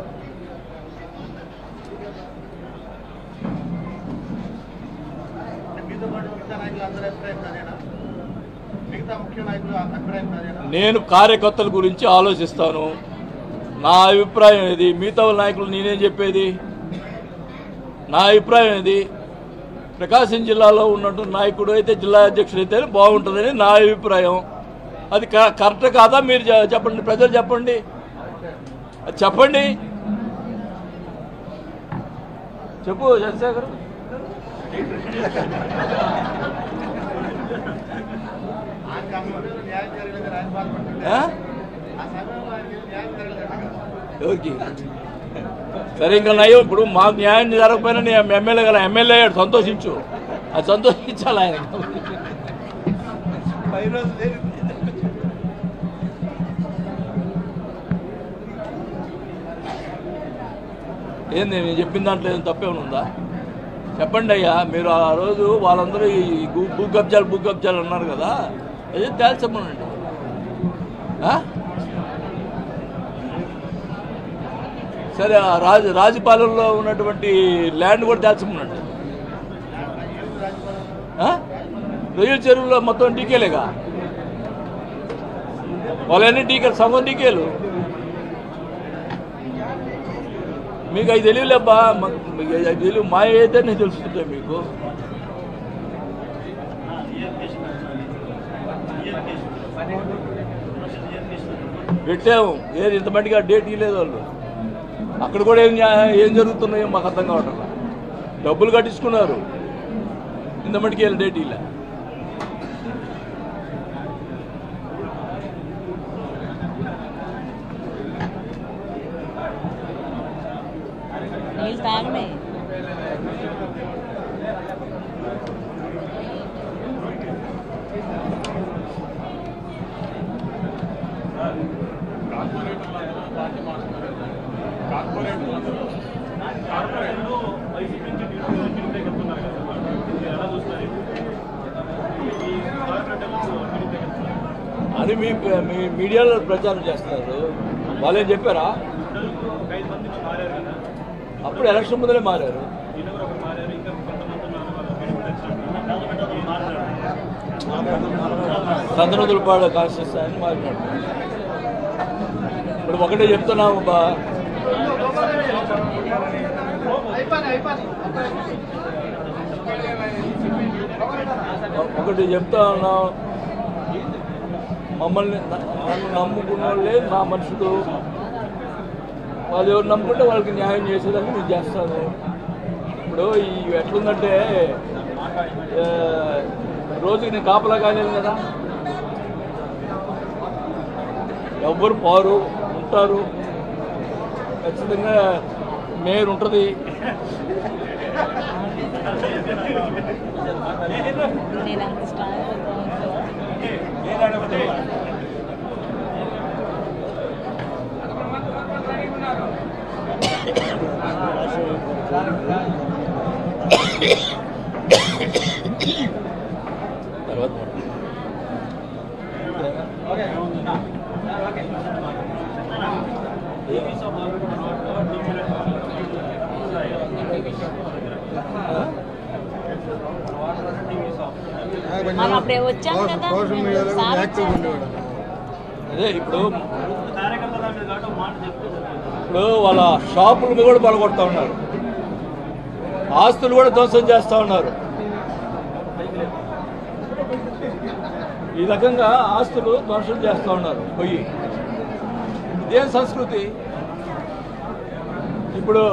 మీతో పాటు మిగతా నాయకులు అందరి అభిప్రాయం అదేనా మిగతా ముఖ్య నాయకులు అభిప్రాయం అదేనా
నేను కార్యకర్తల గురించి ఆలోచిస్తాను నా అభిప్రాయం ఇది మిగతా వాళ్ళ నాయకులు నేనేం చెప్పేది నా అభిప్రాయం ఇది ప్రకాశం జిల్లాలో ఉన్నటువంటి నాయకుడు అయితే జిల్లా అధ్యక్షుడు అయితే బాగుంటుందని నా అభిప్రాయం అది క- కరెక్ట్ కాదా మీరు చె- చెప్పండి ప్రజలు చెప్పండి అది చెప్పండి చెప్పు చంద్రశేఖర్
ఆ సమయంలో న్యాయం జరగలేదు ఆయన బాధపడుతుంటే
ఆ?
ఆ సమయంలో ఆయనకి న్యాయం జరగలేదు కదా
ఎవరికి సరే ఇంకా నయ్యం ఇప్పుడు మాకు న్యాయం జరగకపోయినా నేను ఎమ్మెల్యే కదా ఎమ్మెల్యే అయ్యాడు సంతోషించు అది సంతోషించాలి ఆయన ఏంది నేను చెప్పిన దాంట్లో ఏం తప్పేమైనా ఉందా చెప్పండి అయ్యా మీరు ఆ రోజు వాళ్ళందరూ ఈ భూ భూ కబ్జాలు భూ కబ్జాలు అన్నారు కదా అదే తేల్చమనండి ఆ? సరే ఆ రాజు రాజపాలెంలో ఉన్నటువంటి ల్యాండ్ కూడా తేల్చమనండి ఆ? రొయ్యల చెరువులో మొత్తం డీకేలేగా వాళ్ళన్నీ డీకేలు సగం డీకేలు మీకు అవి తెలియలేబ్బా మాకు మీకు అవి తెలియదు మా ఏదైనా తెలుస్తుంటాయి మీకు పెట్టాము ఏది ఇంతమందిగా డేట్ ఇవ్వలేదు వాళ్ళు అక్కడ కూడా ఏం న్యా- ఏం జరుగుతున్నాయో మాకు అర్థం కావటం డబ్బులు కట్టించుకున్నారు ఇంతమందికి వెళ్ళి డేట్ ఇలా
నీళ్ళు తాగమే
అని మీ మీ మీడియాలో ప్రచారం చేస్తున్నారు వాళ్ళేం చెప్పారా అప్పుడు ఎలక్షన్ ముందరే మారారు చంద్రదులపాడు కాన్స్టిట్యూన్స్ అని మారినాడు ఇప్పుడు ఒకటే చెప్తున్నాము బా ఒకటి చెప్తా ఉన్నాం మమ్మల్ని నన్ను నమ్ముకున్న వాళ్ళే నా మనుషులు వాళ్ళు ఎవరు నమ్ముకుంటే వాళ్ళకి న్యాయం చేసేదాన్ని నేను చేస్తాను ఇప్పుడు ఈ ఎట్లుందంటే ఆ, రోజుకి నేను కాపలా కాలేదు కదా ఎవ్వరు పోరు ఉంటారు ఖచ్చితంగా మేయర్ ఉంటుంది
నేను అంత స్ట్రాంగ్
తర్వాత మాట్లాడు.
మనం అప్పుడే వచ్చాం కదా
సోషల్
మేము
మీడియాలో
సార్
యాక్టివ్
వచ్చారు.
ఉండేవాడు
అదే ఇప్పుడు ఇప్పుడు వాళ్ళ షాపులు కూడా పలగొడతా ఉన్నారు ఆస్తులు కూడా ధ్వంసం చేస్తా ఉన్నారు ఈ రకంగా ఆస్తులు ధ్వంసం చేస్తా ఉన్నారు పొయ్యి ఇదేం సంస్కృతి ఇప్పుడు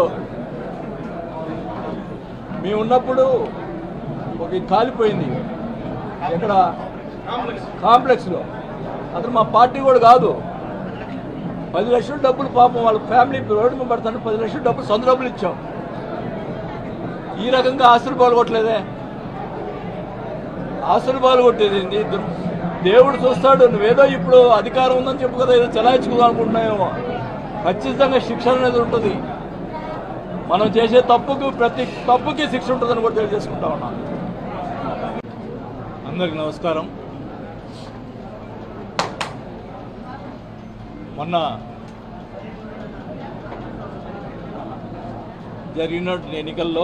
మేము ఉన్నప్పుడు ఒక ఇది కాలిపోయింది ఎక్కడ కాంప్లెక్స్లో అతను మా పార్టీ కూడా కాదు పది లక్షల డబ్బులు పాపం వాళ్ళ ఫ్యామిలీ రోడ్డు మీద పడతాను పది లక్షల డబ్బులు సొంత డబ్బులు ఇచ్చాం ఈ రకంగా ఆస్తులు పాల్గొట్టలేదే ఆస్తులు పాల్గొట్టేది ఏంది? దు- దేవుడు చూస్తాడు నువ్వేదో ఇప్పుడు అధికారం ఉందని చెప్పు కదా ఏదో చెలాయించుకుందాం అనుకుంటున్నాయేమో ఖచ్చితంగా శిక్షణ అనేది ఉంటుంది మనం చేసే తప్పుకు ప్రతి తప్పుకి శిక్ష ఉంటుందని కూడా తెలియజేసుకుంటా ఉన్నాం అందరికి నమస్కారం మొన్న జరిగిన ఎన్నికల్లో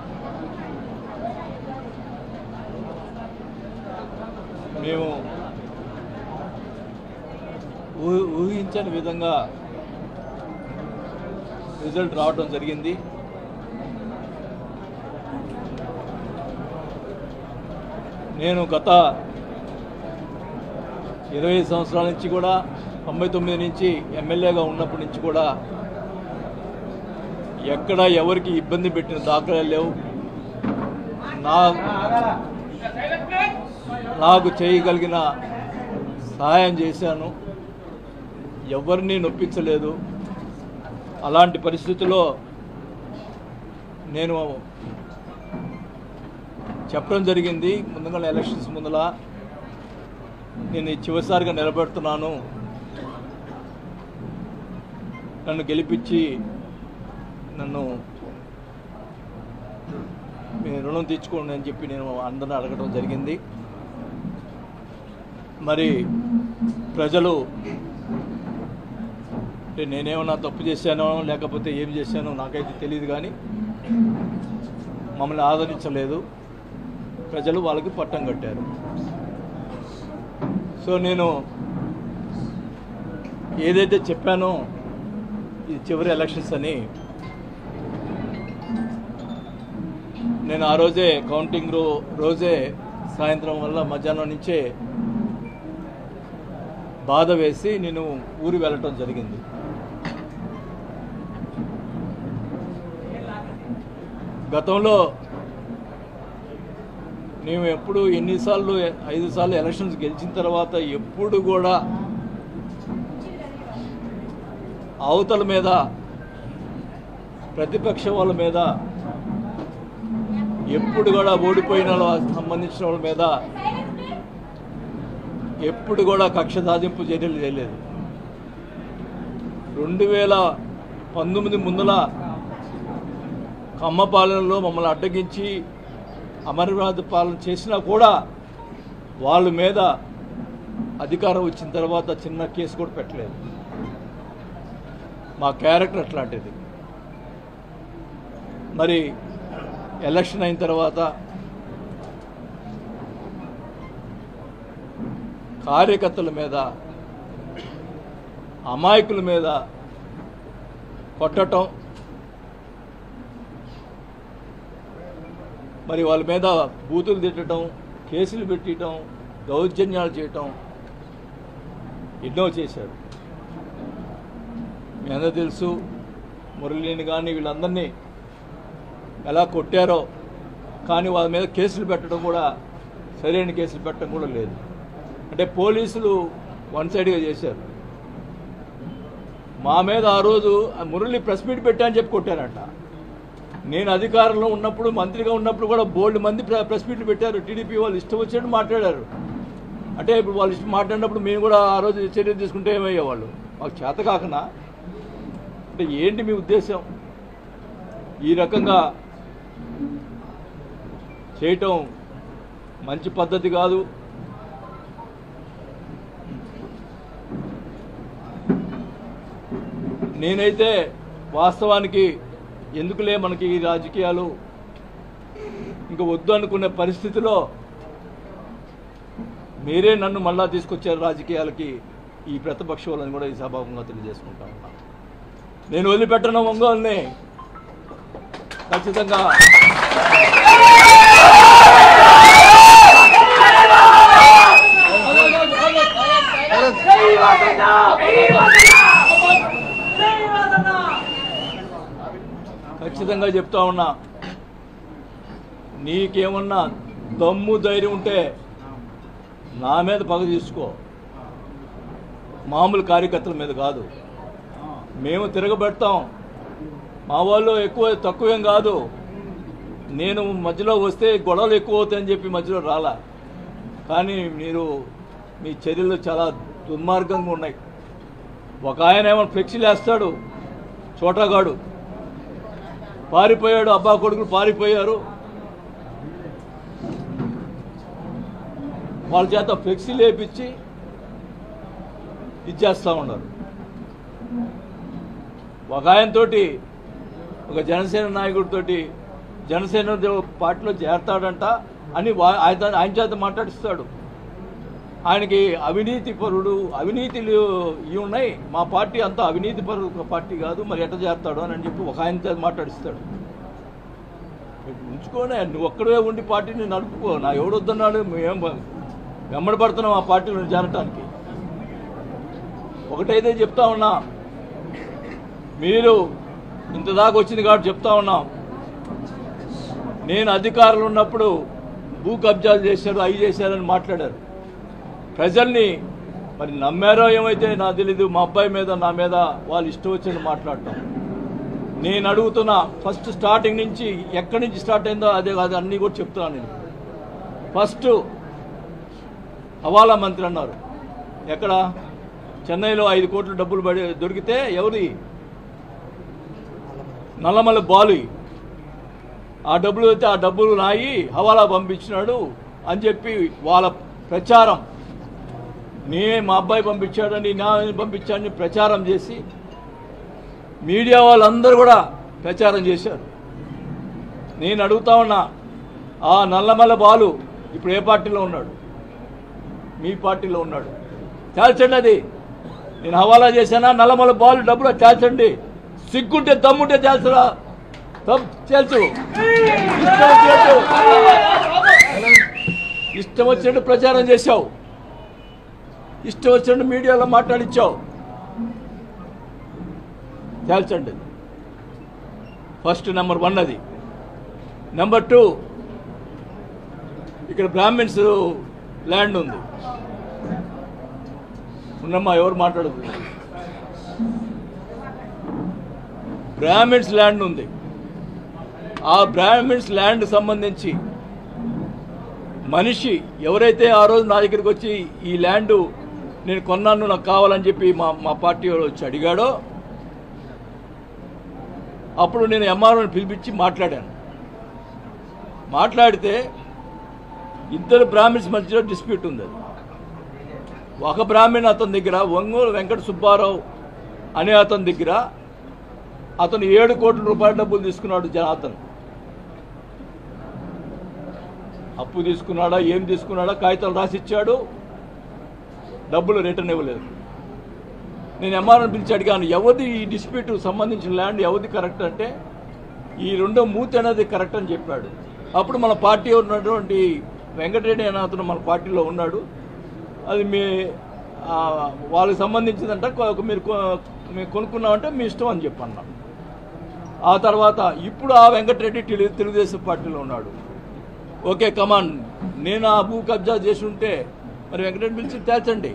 మేము ఊహి- ఊహించని విధంగా రిజల్ట్ రావడం జరిగింది నేను గత ఇరవై సంవత్సరాల నుంచి కూడా తొంభై తొమ్మిది నుంచి ఎమ్మెల్యేగా ఉన్నప్పటి నుంచి కూడా ఎక్కడ ఎవరికి ఇబ్బంది పెట్టిన దాఖలాలు లేవు నా నాకు చేయగలిగిన సహాయం చేశాను ఎవరిని నొప్పించలేదు అలాంటి పరిస్థితుల్లో నేను చెప్పడం జరిగింది ముందుగా ఎలక్షన్స్ ముందల నేను ఈ చివరిసారిగా నిలబెడుతున్నాను నన్ను గెలిపించి నన్ను మీ రుణం తీర్చుకోండి అని చెప్పి నేను అందరిని అడగడం జరిగింది మరి ప్రజలు అంటే నేనేమన్నా తప్పు చేశానో లేకపోతే ఏం చేశానో నాకైతే తెలియదు కానీ మమ్మల్ని ఆదరించలేదు ప్రజలు వాళ్ళకి పట్టం కట్టారు సో నేను ఏదైతే చెప్పానో ఇది చివరి ఎలక్షన్స్ అని నేను ఆ రోజే కౌంటింగ్ రో రోజే సాయంత్రం వల్ల మధ్యాహ్నం నుంచే బాధ వేసి నేను ఊరి వెళ్ళటం జరిగింది గతంలో మేము ఎప్పుడు ఎన్నిసార్లు ఐదు సార్లు ఎలక్షన్స్ గెలిచిన తర్వాత ఎప్పుడు కూడా అవతల మీద ప్రతిపక్ష వాళ్ళ మీద ఎప్పుడు కూడా ఓడిపోయిన వాళ్ళ సంబంధించిన వాళ్ళ మీద ఎప్పుడు కూడా కక్ష సాధింపు చర్యలు చేయలేదు రెండు వేల పంతొమ్మిది ముందుల కమ్మ పాలనలో మమ్మల్ని అడ్డగించి అమరనాథ్ పాలన చేసినా కూడా వాళ్ళ మీద అధికారం వచ్చిన తర్వాత చిన్న కేసు కూడా పెట్టలేదు మా క్యారెక్టర్ అట్లాంటిది మరి ఎలక్షన్ అయిన తర్వాత కార్యకర్తల మీద అమాయకుల మీద కొట్టటం మరి వాళ్ళ మీద బూతులు తిట్టడం కేసులు పెట్టడం దౌర్జన్యాలు చేయటం ఎన్నో చేశారు మీ అందరూ తెలుసు మురళిని కానీ వీళ్ళందరినీ ఎలా కొట్టారో కానీ వాళ్ళ మీద కేసులు పెట్టడం కూడా సరైన కేసులు పెట్టడం కూడా లేదు అంటే పోలీసులు వన్ సైడ్గా చేశారు మా మీద ఆ రోజు ఆ మురళి ప్రెస్ మీట్ పెట్టా అని చెప్పి కొట్టారంట నేను అధికారంలో ఉన్నప్పుడు మంత్రిగా ఉన్నప్పుడు కూడా బోల్డ్ మంది ప్ర- ప్రెస్ మీట్లు పెట్టారు టీడీపీ వాళ్ళు ఇష్టం వచ్చినట్టు మాట్లాడారు అంటే ఇప్పుడు వాళ్ళు ఇష్టం మాట్లాడినప్పుడు మేము కూడా ఆ రోజు చర్య తీసుకుంటే ఏమయ్యేవాళ్ళు మాకు చేత కాకనా అంటే ఏంటి మీ ఉద్దేశం ఈ రకంగా చేయటం మంచి పద్ధతి కాదు నేనైతే వాస్తవానికి ఎందుకులే మనకి ఈ రాజకీయాలు ఇంకా వద్దు అనుకునే పరిస్థితిలో మీరే నన్ను మళ్ళా తీసుకొచ్చారు రాజకీయాలకి ఈ ప్రతిపక్ష వాళ్ళని కూడా ఈ సభాముఖంగా తెలియజేసుకుంటా ఉన్నా నేను వదిలిపెట్టను ఒంగోలుని ఖచ్చితంగా ఖచ్చితంగా చెప్తా ఉన్నా నీకేమన్నా దమ్ము ధైర్యం ఉంటే నా మీద పగ తీసుకో మామూలు కార్యకర్తల మీద కాదు మేము తిరగబెడతాం మా వాళ్ళు ఎక్కువ తక్కువేం కాదు నేను మధ్యలో వస్తే గొడవలు ఎక్కువ అవుతాయని చెప్పి మధ్యలో రాలా కానీ మీరు మీ చర్యలు చాలా దుర్మార్గంగా ఉన్నాయి ఒక ఆయన ఏమో ఫ్లెక్సీలు వేస్తాడు చోటగాడు పారిపోయాడు అబ్బా కొడుకులు పారిపోయారు వాళ్ళ చేత ఫ్లెక్సీ లేపించి ఇచ్చేస్తూ ఉన్నారు ఒక ఆయనతోటి ఒక జనసేన నాయకుడితోటి జనసేన పార్టీలో చేరతాడంట అని వా- ఆయన ఆయన చేత మాట్లాడిస్తాడు ఆయనకి అవినీతి పరుడు అవినీతిలు ఇవి ఉన్నాయి మా పార్టీ అంతా అవినీతి పరుడు పార్టీ కాదు మరి ఎట్ట చేస్తాడు అని చెప్పి ఒక ఆయన చేత మాట్లాడిస్తాడు ఉంచుకోనే నువ్వు ఒక్కడే ఉండి పార్టీని నడుపుకో నా ఎవడొద్దన్నాడు మేము వెంబడి పడుతున్నాం ఆ పార్టీలో చేరటానికి ఒకటైతే చెప్తా ఉన్నా మీరు ఇంత దాకా వచ్చింది కాబట్టి చెప్తా ఉన్నాం నేను అధికారులు ఉన్నప్పుడు భూ కబ్జాలు చేశారు అవి చేశారని మాట్లాడారు ప్రజల్ని మరి నమ్మారో ఏమైతే నాకు తెలీదు మా అబ్బాయి మీద నా మీద వాళ్ళు ఇష్టం వచ్చింది మాట్లాడటం నేను అడుగుతున్నా ఫస్ట్ స్టార్టింగ్ నుంచి ఎక్కడి నుంచి స్టార్ట్ అయిందో అదే కాదు అన్నీ కూడా చెప్తున్నాను నేను ఫస్ట్ హవాలా మంత్రి అన్నారు ఎక్కడ చెన్నైలో ఐదు కోట్ల డబ్బులు పడి దొరికితే ఎవరి నల్లమల్ల బాలు ఆ డబ్బులు అయితే ఆ డబ్బులు నాయి హవాలా పంపించినాడు అని చెప్పి వాళ్ళ ప్రచారం నేనే మా అబ్బాయి పంపించాడని నా పంపించాడని ప్రచారం చేసి మీడియా వాళ్ళందరూ కూడా ప్రచారం చేశారు నేను అడుగుతా ఉన్నా ఆ నల్లమల్ల బాలు ఇప్పుడు ఏ పార్టీలో ఉన్నాడు మీ పార్టీలో ఉన్నాడు తేల్చండి అది నేను హవాలా చేశానా నల్లమల్ల బాలు డబ్బులు తేల్చండి సిగ్గుంటే దమ్ముంటే తేల్చరా తమ్ తేల్చు ఇష్టం వచ్చినట్టు ఇష్టం వచ్చినట్టు ప్రచారం చేశావు ఇష్టం వచ్చినట్టు మీడియాలో మాట్లాడిచ్చావు తేల్చండి ఫస్ట్ నెంబర్ వన్ అది నెంబర్ టూ ఇక్కడ బ్రాహ్మిన్స్ ల్యాండ్ ఉంది ఉన్నమ్మా ఎవరు మాట్లాడదు బ్రాహ్మిన్స్ ల్యాండ్ ఉంది ఆ బ్రాహ్మిన్స్ ల్యాండ్ సంబంధించి మనిషి ఎవరైతే ఆ రోజు నా దగ్గరికి వచ్చి ఈ ల్యాండ్ నేను కొన్నాను నాకు కావాలని చెప్పి మా మా పార్టీ వాడు వచ్చి అడిగాడో అప్పుడు నేను ఎంఆర్ఓని పిలిపించి మాట్లాడాను మాట్లాడితే ఇద్దరు బ్రాహ్మిన్స్ మధ్యలో డిస్ప్యూట్ ఉంది అది ఒక బ్రాహ్మణ్ అతని దగ్గర ఒంగోలు వెంకట సుబ్బారావు అనే అతని దగ్గర అతను ఏడు కోట్ల రూపాయల డబ్బులు తీసుకున్నాడు జనార్దన్ అప్పు తీసుకున్నాడా ఏం తీసుకున్నాడా కాగితాలు రాసిచ్చాడు డబ్బులు రిటర్న్ ఇవ్వలేదు నేను ఎంఆర్ఓని పిలిచి అడిగాను ఎవరిది ఈ డిస్ప్యూట్ సంబంధించిన ల్యాండ్ ఎవరిది కరెక్ట్ అంటే ఈ రెండో మూతి అనేది కరెక్ట్ అని చెప్పాడు అప్పుడు మన పార్టీ ఉన్నటువంటి వెంకటరెడ్డి అనే అతను మన పార్టీలో ఉన్నాడు అది మీ ఆ, వాళ్ళకి సంబంధించిందంట కొ- మీరు కొ- మీరు కొనుక్కున్నామంటే మీ ఇష్టం అని చెప్పన్నా ఆ తర్వాత ఇప్పుడు ఆ వెంకటరెడ్డి తెలు- తెలుగుదేశం పార్టీలో ఉన్నాడు ఓకే కమాన్ నేను ఆ భూ కబ్జా చేసి ఉంటే మరి వెంకటరెడ్డి పిలిచి తేల్చండి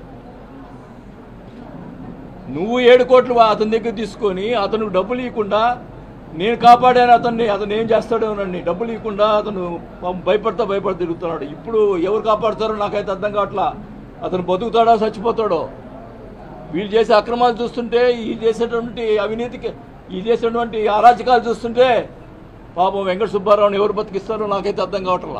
నువ్వు ఏడు కోట్లు అతని దగ్గర తీసుకొని అతను డబ్బులు ఇవ్వకుండా నేను కాపాడాను అతన్ని అతను ఏం చేస్తాడోనండి డబ్బులు ఇవ్వకుండా అతను పాపం భయపడతా భయపడతా తిరుగుతున్నాడు ఇప్పుడు ఎవరు కాపాడుతారో నాకైతే అర్థం కావట్లా అతను బతుకుతాడో చచ్చిపోతాడో వీళ్ళు చేసే అక్రమాలు చూస్తుంటే ఈ చేసేటువంటి అవినీతికి ఈ చేసేటువంటి అరాచకాలు చూస్తుంటే పాపం వెంకట సుబ్బారావుని ఎవరు బతికిస్తారో నాకైతే అర్థం కావట్లా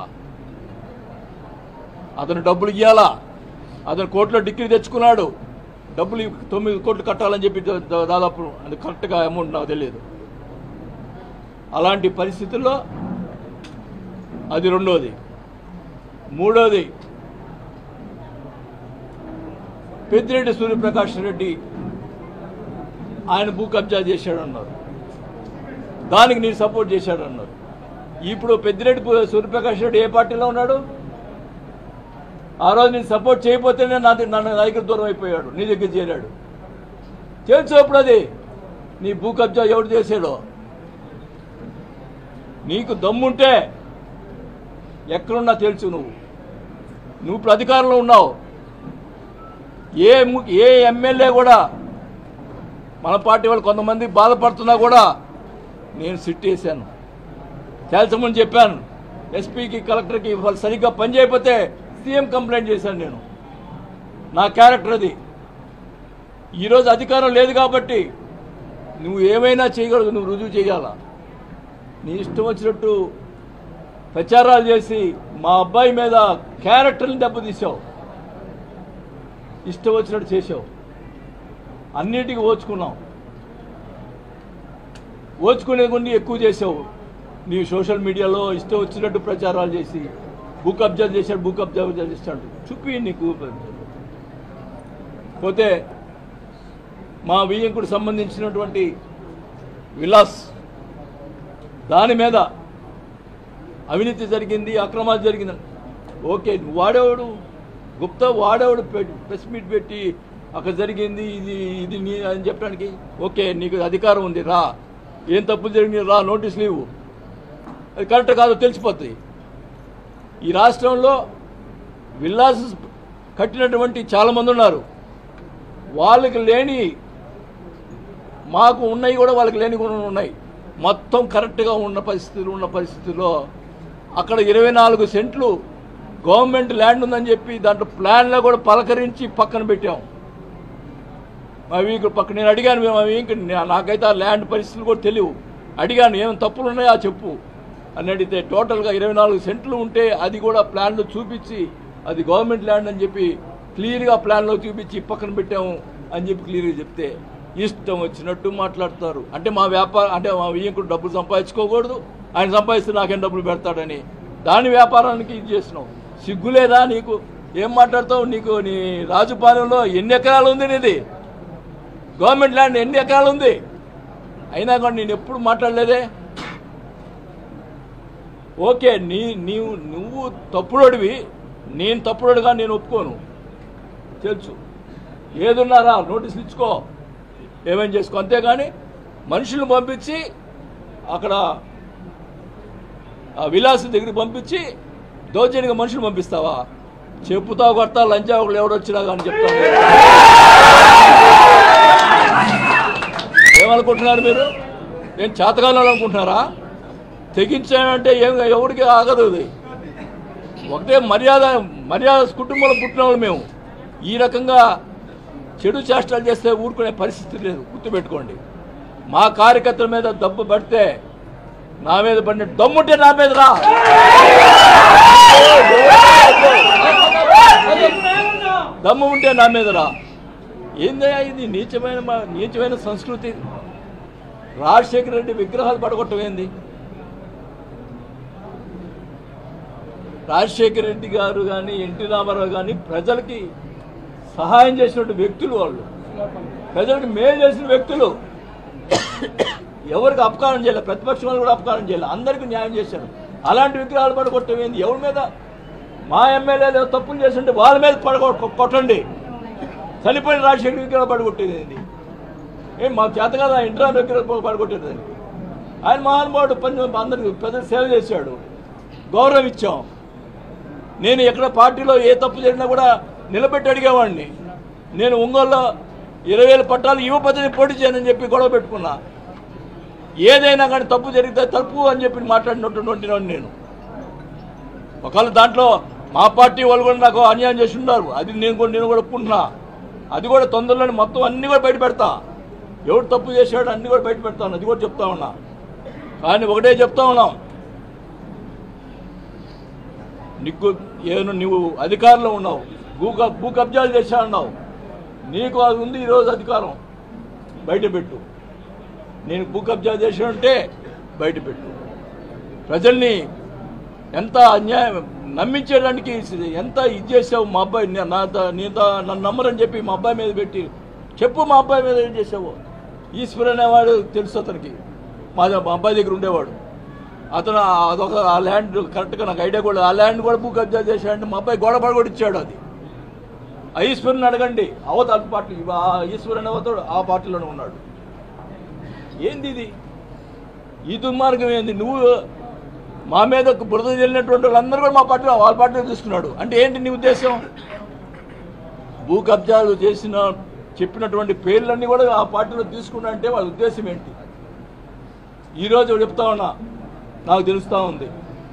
అతను డబ్బులు ఇవ్వాలా అతను కోర్టులో డిగ్రీ తెచ్చుకున్నాడు డబ్బులు ఇవ్- తొమ్మిది కోట్లు కట్టాలని చెప్పి దా- దా- దాదాపు అది కరెక్ట్గా అమౌంట్ నాకు తెలియదు అలాంటి పరిస్థితుల్లో అది రెండోది మూడోది పెద్దిరెడ్డి సూర్యప్రకాష్ రెడ్డి ఆయన భూ కబ్జా చేశాడన్నారు దానికి నేను సపోర్ట్ చేశాడన్నారు ఇప్పుడు పెద్దిరెడ్డి పు- సూర్యప్రకాష్ రెడ్డి ఏ పార్టీలో ఉన్నాడు ఆ రోజు నేను సపోర్ట్ చేయకపోతేనే నా దగ్గర- నన్ను నా దగ్గర దూరం అయిపోయాడు నీ దగ్గర చేరాడు తెలుసు అప్పుడు అది నీ భూ కబ్జా ఎవడు చేశాడో నీకు దమ్ముంటే ఎక్కడున్నా తెలుసు నువ్వు నువ్వు ఇప్పుడు అధికారంలో ఉన్నావు ఏ ము- ఏ ఎమ్మెల్యే కూడా మన పార్టీ వాళ్ళు కొంతమంది బాధపడుతున్నా కూడా నేను సిట్ వేశాను తేల్చమని చెప్పాను ఎస్పీకి కలెక్టర్కి వాళ్ళు సరిగ్గా పని చేయకపోతే సీఎం కంప్లైంట్ చేశాను నేను నా క్యారెక్టర్ అది ఈరోజు అధికారం లేదు కాబట్టి నువ్వు ఏమైనా చేయగలవు నువ్వు రుజువు చేయాలా నీ ఇష్టం వచ్చినట్టు ప్రచారాలు చేసి మా అబ్బాయి మీద క్యారెక్టర్ని దెబ్బతీసావు ఇష్టం వచ్చినట్టు చేసావు అన్నిటికీ ఓచుకున్నాం ఓచుకునే కొన్ని ఎక్కువ చేసావు నీ సోషల్ మీడియాలో ఇష్టం వచ్చినట్టు ప్రచారాలు చేసి బుక్ అబ్జర్వ్ చేశాడు బుక్ అబ్జర్వ్ చేస్తాడు చూపి నీకు పోతే మా వియ్యంకుడు సంబంధించినటువంటి విలాస్ దాని మీద అవినీతి జరిగింది అక్రమాలు జరిగింది ఓకే నువ్వు వాడేవాడు గుప్తా వాడేవాడు పె- ప్రెస్ మీట్ పెట్టి అక్కడ జరిగింది ఇది ఇది నీ అని చెప్పడానికి ఓకే నీకు అధికారం ఉంది రా ఏం తప్పులు జరిగింది రా నోటీస్ లేవు అది కరెక్ట్ కాదో తెలిసిపోతుంది ఈ రాష్ట్రంలో విల్లాస్ కట్టినటువంటి చాలామంది ఉన్నారు వాళ్ళకి లేని మాకు ఉన్నాయి కూడా వాళ్ళకి లేని కూడా ఉన్నాయి మొత్తం కరెక్ట్గా ఉన్న పరిస్థితులు ఉన్న పరిస్థితుల్లో అక్కడ ఇరవై నాలుగు సెంట్లు గవర్నమెంట్ ల్యాండ్ ఉందని చెప్పి దాంట్లో ప్లాన్లో కూడా పలకరించి పక్కన పెట్టాం మా వీకు పక్క నేను అడిగాను మేము అవి ఇంక నా- నాకైతే ఆ ల్యాండ్ పరిస్థితులు కూడా తెలియవు అడిగాను ఏం తప్పులు ఉన్నాయా చెప్పు అని అడిగితే టోటల్గా ఇరవై నాలుగు సెంట్లు ఉంటే అది కూడా ప్లాన్లో చూపించి అది గవర్నమెంట్ ల్యాండ్ అని చెప్పి క్లియర్గా ప్లాన్లో చూపించి పక్కన పెట్టాము అని చెప్పి క్లియర్గా చెప్తే ఇష్టం వచ్చినట్టు మాట్లాడతారు అంటే మా వ్యాపారం అంటే మా వియ్యంకుడు డబ్బులు సంపాదించుకోకూడదు ఆయన సంపాదిస్తే నాకేం డబ్బులు పెడతాడని దాని వ్యాపారానికి ఇది చేసినావు సిగ్గులేదా నీకు ఏం మాట్లాడతావు నీకు నీ రాజుపాలెంలో ఎన్ని ఎకరాలు ఉంది నీది గవర్నమెంట్ ల్యాండ్ ఎన్ని ఎకరాలు ఉంది అయినా కూడా నేను ఎప్పుడు మాట్లాడలేదే ఓకే నీ నీవు నువ్వు తప్పుడోడివి నేను తప్పుడోడుగా నేను ఒప్పుకోను తెలుసు ఏదున్నారా నోటీసులు ఇచ్చుకో ఏమేం చేసుకో అంతేగాని మనుషులను పంపించి అక్కడ ఆ విలాస్ దగ్గరికి పంపించి దౌర్జన్యంగా మనుషులు పంపిస్తావా చెప్పుతా కొడతా లంచా ఒకళ్ళు ఎవడొచ్చినా కానీ చెప్తాను ఏమనుకుంటున్నారు మీరు నేను చేతకాలం అనుకుంటున్నారా తెగించానంటే ఏం ఎవరికి ఆగదు అది ఒకటే మర్యాద మర్యాద కుటుంబంలో పుట్టిన వాళ్ళు మేము ఈ రకంగా చెడు చేష్టలు చేస్తే ఊరుకునే పరిస్థితి లేదు గుర్తుపెట్టుకోండి మా కార్యకర్తల మీద దెబ్బ పడితే నా మీద పడిన దమ్ముంటే నా మీద రా దమ్ము ఉంటే నా మీద రా ఏందయ్యా ఇది నీచమైన మా- నీచమైన సంస్కృతి రాజశేఖర రెడ్డి విగ్రహాలు పడగొట్టమైంది రాజశేఖర రెడ్డి గారు కానీ ఎన్టీ రామారావు కానీ ప్రజలకి సహాయం చేసినటువంటి వ్యక్తులు వాళ్ళు ప్రజలకు మేలు చేసిన వ్యక్తులు ఎవరికి అపకారం చేయలేదు ప్రతిపక్షం వాళ్ళు కూడా అపకారం చేయలేదు అందరికీ న్యాయం చేశారు అలాంటి విగ్రహాలు పడగొట్టమైంది ఎవరి మీద మా ఎమ్మెల్యేలు ఏదో తప్పులు చేస్తుంటే వాళ్ళ మీద పడగొ కొట్టండి చనిపోయిన రాజశేఖర విగ్రహాలు పడగొట్టేది ఏంది ఏం మా చేత కదా ఇంట్రా విగ్రహాలు పడగొట్టేది ఆయన మహానుభావుడు పని అందరికి పెద్ద సేవ చేశాడు గౌరవం ఇచ్చాం నేను ఎక్కడ పార్టీలో ఏ తప్పు జరిగినా కూడా నిలబెట్టి అడిగేవాడిని నేను ఒంగోలులో ఇరవై వేల పట్టాలు యువపతిని పోటీ చేయనని చెప్పి గొడవ పెట్టుకున్నా ఏదైనా కానీ తప్పు జరిగితే తప్పు అని చెప్పి మాట్లాడినటువంటి వాడిని నేను ఒకవేళ దాంట్లో మా పార్టీ వాళ్ళు కూడా నాకు అన్యాయం చేసి ఉన్నారు అది నేను కూడా నేను కూడా ఒప్పుకుంటున్నా అది కూడా తొందరలోనే మొత్తం అన్ని కూడా బయట పెడతా ఎవడు తప్పు చేశాడు అన్ని కూడా బయట పెడతాను అది కూడా చెప్తా ఉన్నా కానీ ఒకటే చెప్తా ఉన్నాం నీకు ఏను నువ్వు అధికారంలో ఉన్నావు భూ క- భూ కబ్జాలు చేశా ఉన్నావు నీకు అది ఉంది ఈరోజు అధికారం బయట పెట్టు నేను భూ కబ్జా చేశానంటే బయట పెట్టు ప్రజల్ని ఎంత అన్యాయం నమ్మించేయడానికి ఎంత ఇది చేసావు మా అబ్బాయి నే- నా ద- నీ ద- నన్ను నమ్మరని చెప్పి మా అబ్బాయి మీద పెట్టి చెప్పు మా అబ్బాయి మీద ఏం చేసావు ఈశ్వర్ అనేవాడు తెలుసు అతనికి మా మా అబ్బాయి దగ్గర ఉండేవాడు అతను ఆ- అదొక ఆ ల్యాండ్ కరెక్ట్గా నాకు ఐడియా కూడా ఆ ల్యాండ్ కూడా భూ కబ్జా చేశాడంటే మా అబ్బాయి గోడ పడ కూడా ఇచ్చాడు అది ఆ ఈశ్వరుని అడగండి అవతల పార్టీ ఆ ఈశ్వరు అనే అవతడు ఆ పార్టీలోనే ఉన్నాడు ఏంది ఇది ఈ దుర్మార్గం ఏంది నువ్వు మా మీద బురద చెల్లినటువంటి వాళ్ళందరూ కూడా మా పార్టీలో వాళ్ళ పార్టీలో తీసుకున్నాడు అంటే ఏంటి నీ ఉద్దేశం భూ కబ్జాలు చేసిన చెప్పినటువంటి పేర్లన్నీ కూడా ఆ పార్టీలో తీసుకున్నా అంటే వాళ్ళ ఉద్దేశం ఏంటి ఈరోజు చెప్తా ఉన్నా నాకు తెలుస్తూ ఉంది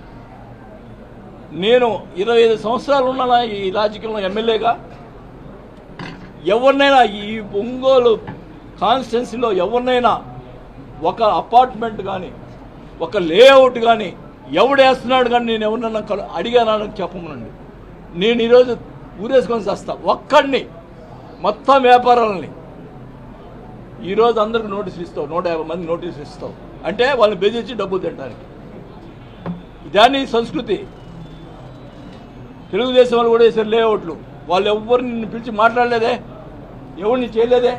నేను ఇరవై ఐదు సంవత్సరాలు ఉన్నానా ఈ రాజకీయంలో ఎమ్మెల్యేగా ఎవరినైనా ఈ ఒంగోలు కాన్స్టిట్యున్సీలో ఎవరినైనా ఒక అపార్ట్మెంట్ కానీ ఒక లేఅవుట్ కానీ ఎవడేస్తున్నాడు కానీ నేను ఎవరన్నా కలు- అడిగానని చెప్పమనండి నేను ఈరోజు ఊరేసుకొని చేస్తా ఒక్కడిని మొత్తం వ్యాపారాలని ఈరోజు అందరికి నోటీసులు ఇస్తావు నూట యాభై మంది నోటీసులు ఇస్తావు అంటే వాళ్ళని బెదిరించి డబ్బులు తినడానికి ఇదాని సంస్కృతి తెలుగుదేశం వాళ్ళు కూడా వేసారు లేఅవుట్లు వాళ్ళు ఎవ్వరు నిన్ను పిలిచి మాట్లాడలేదే ఎవరిని చేయలేదే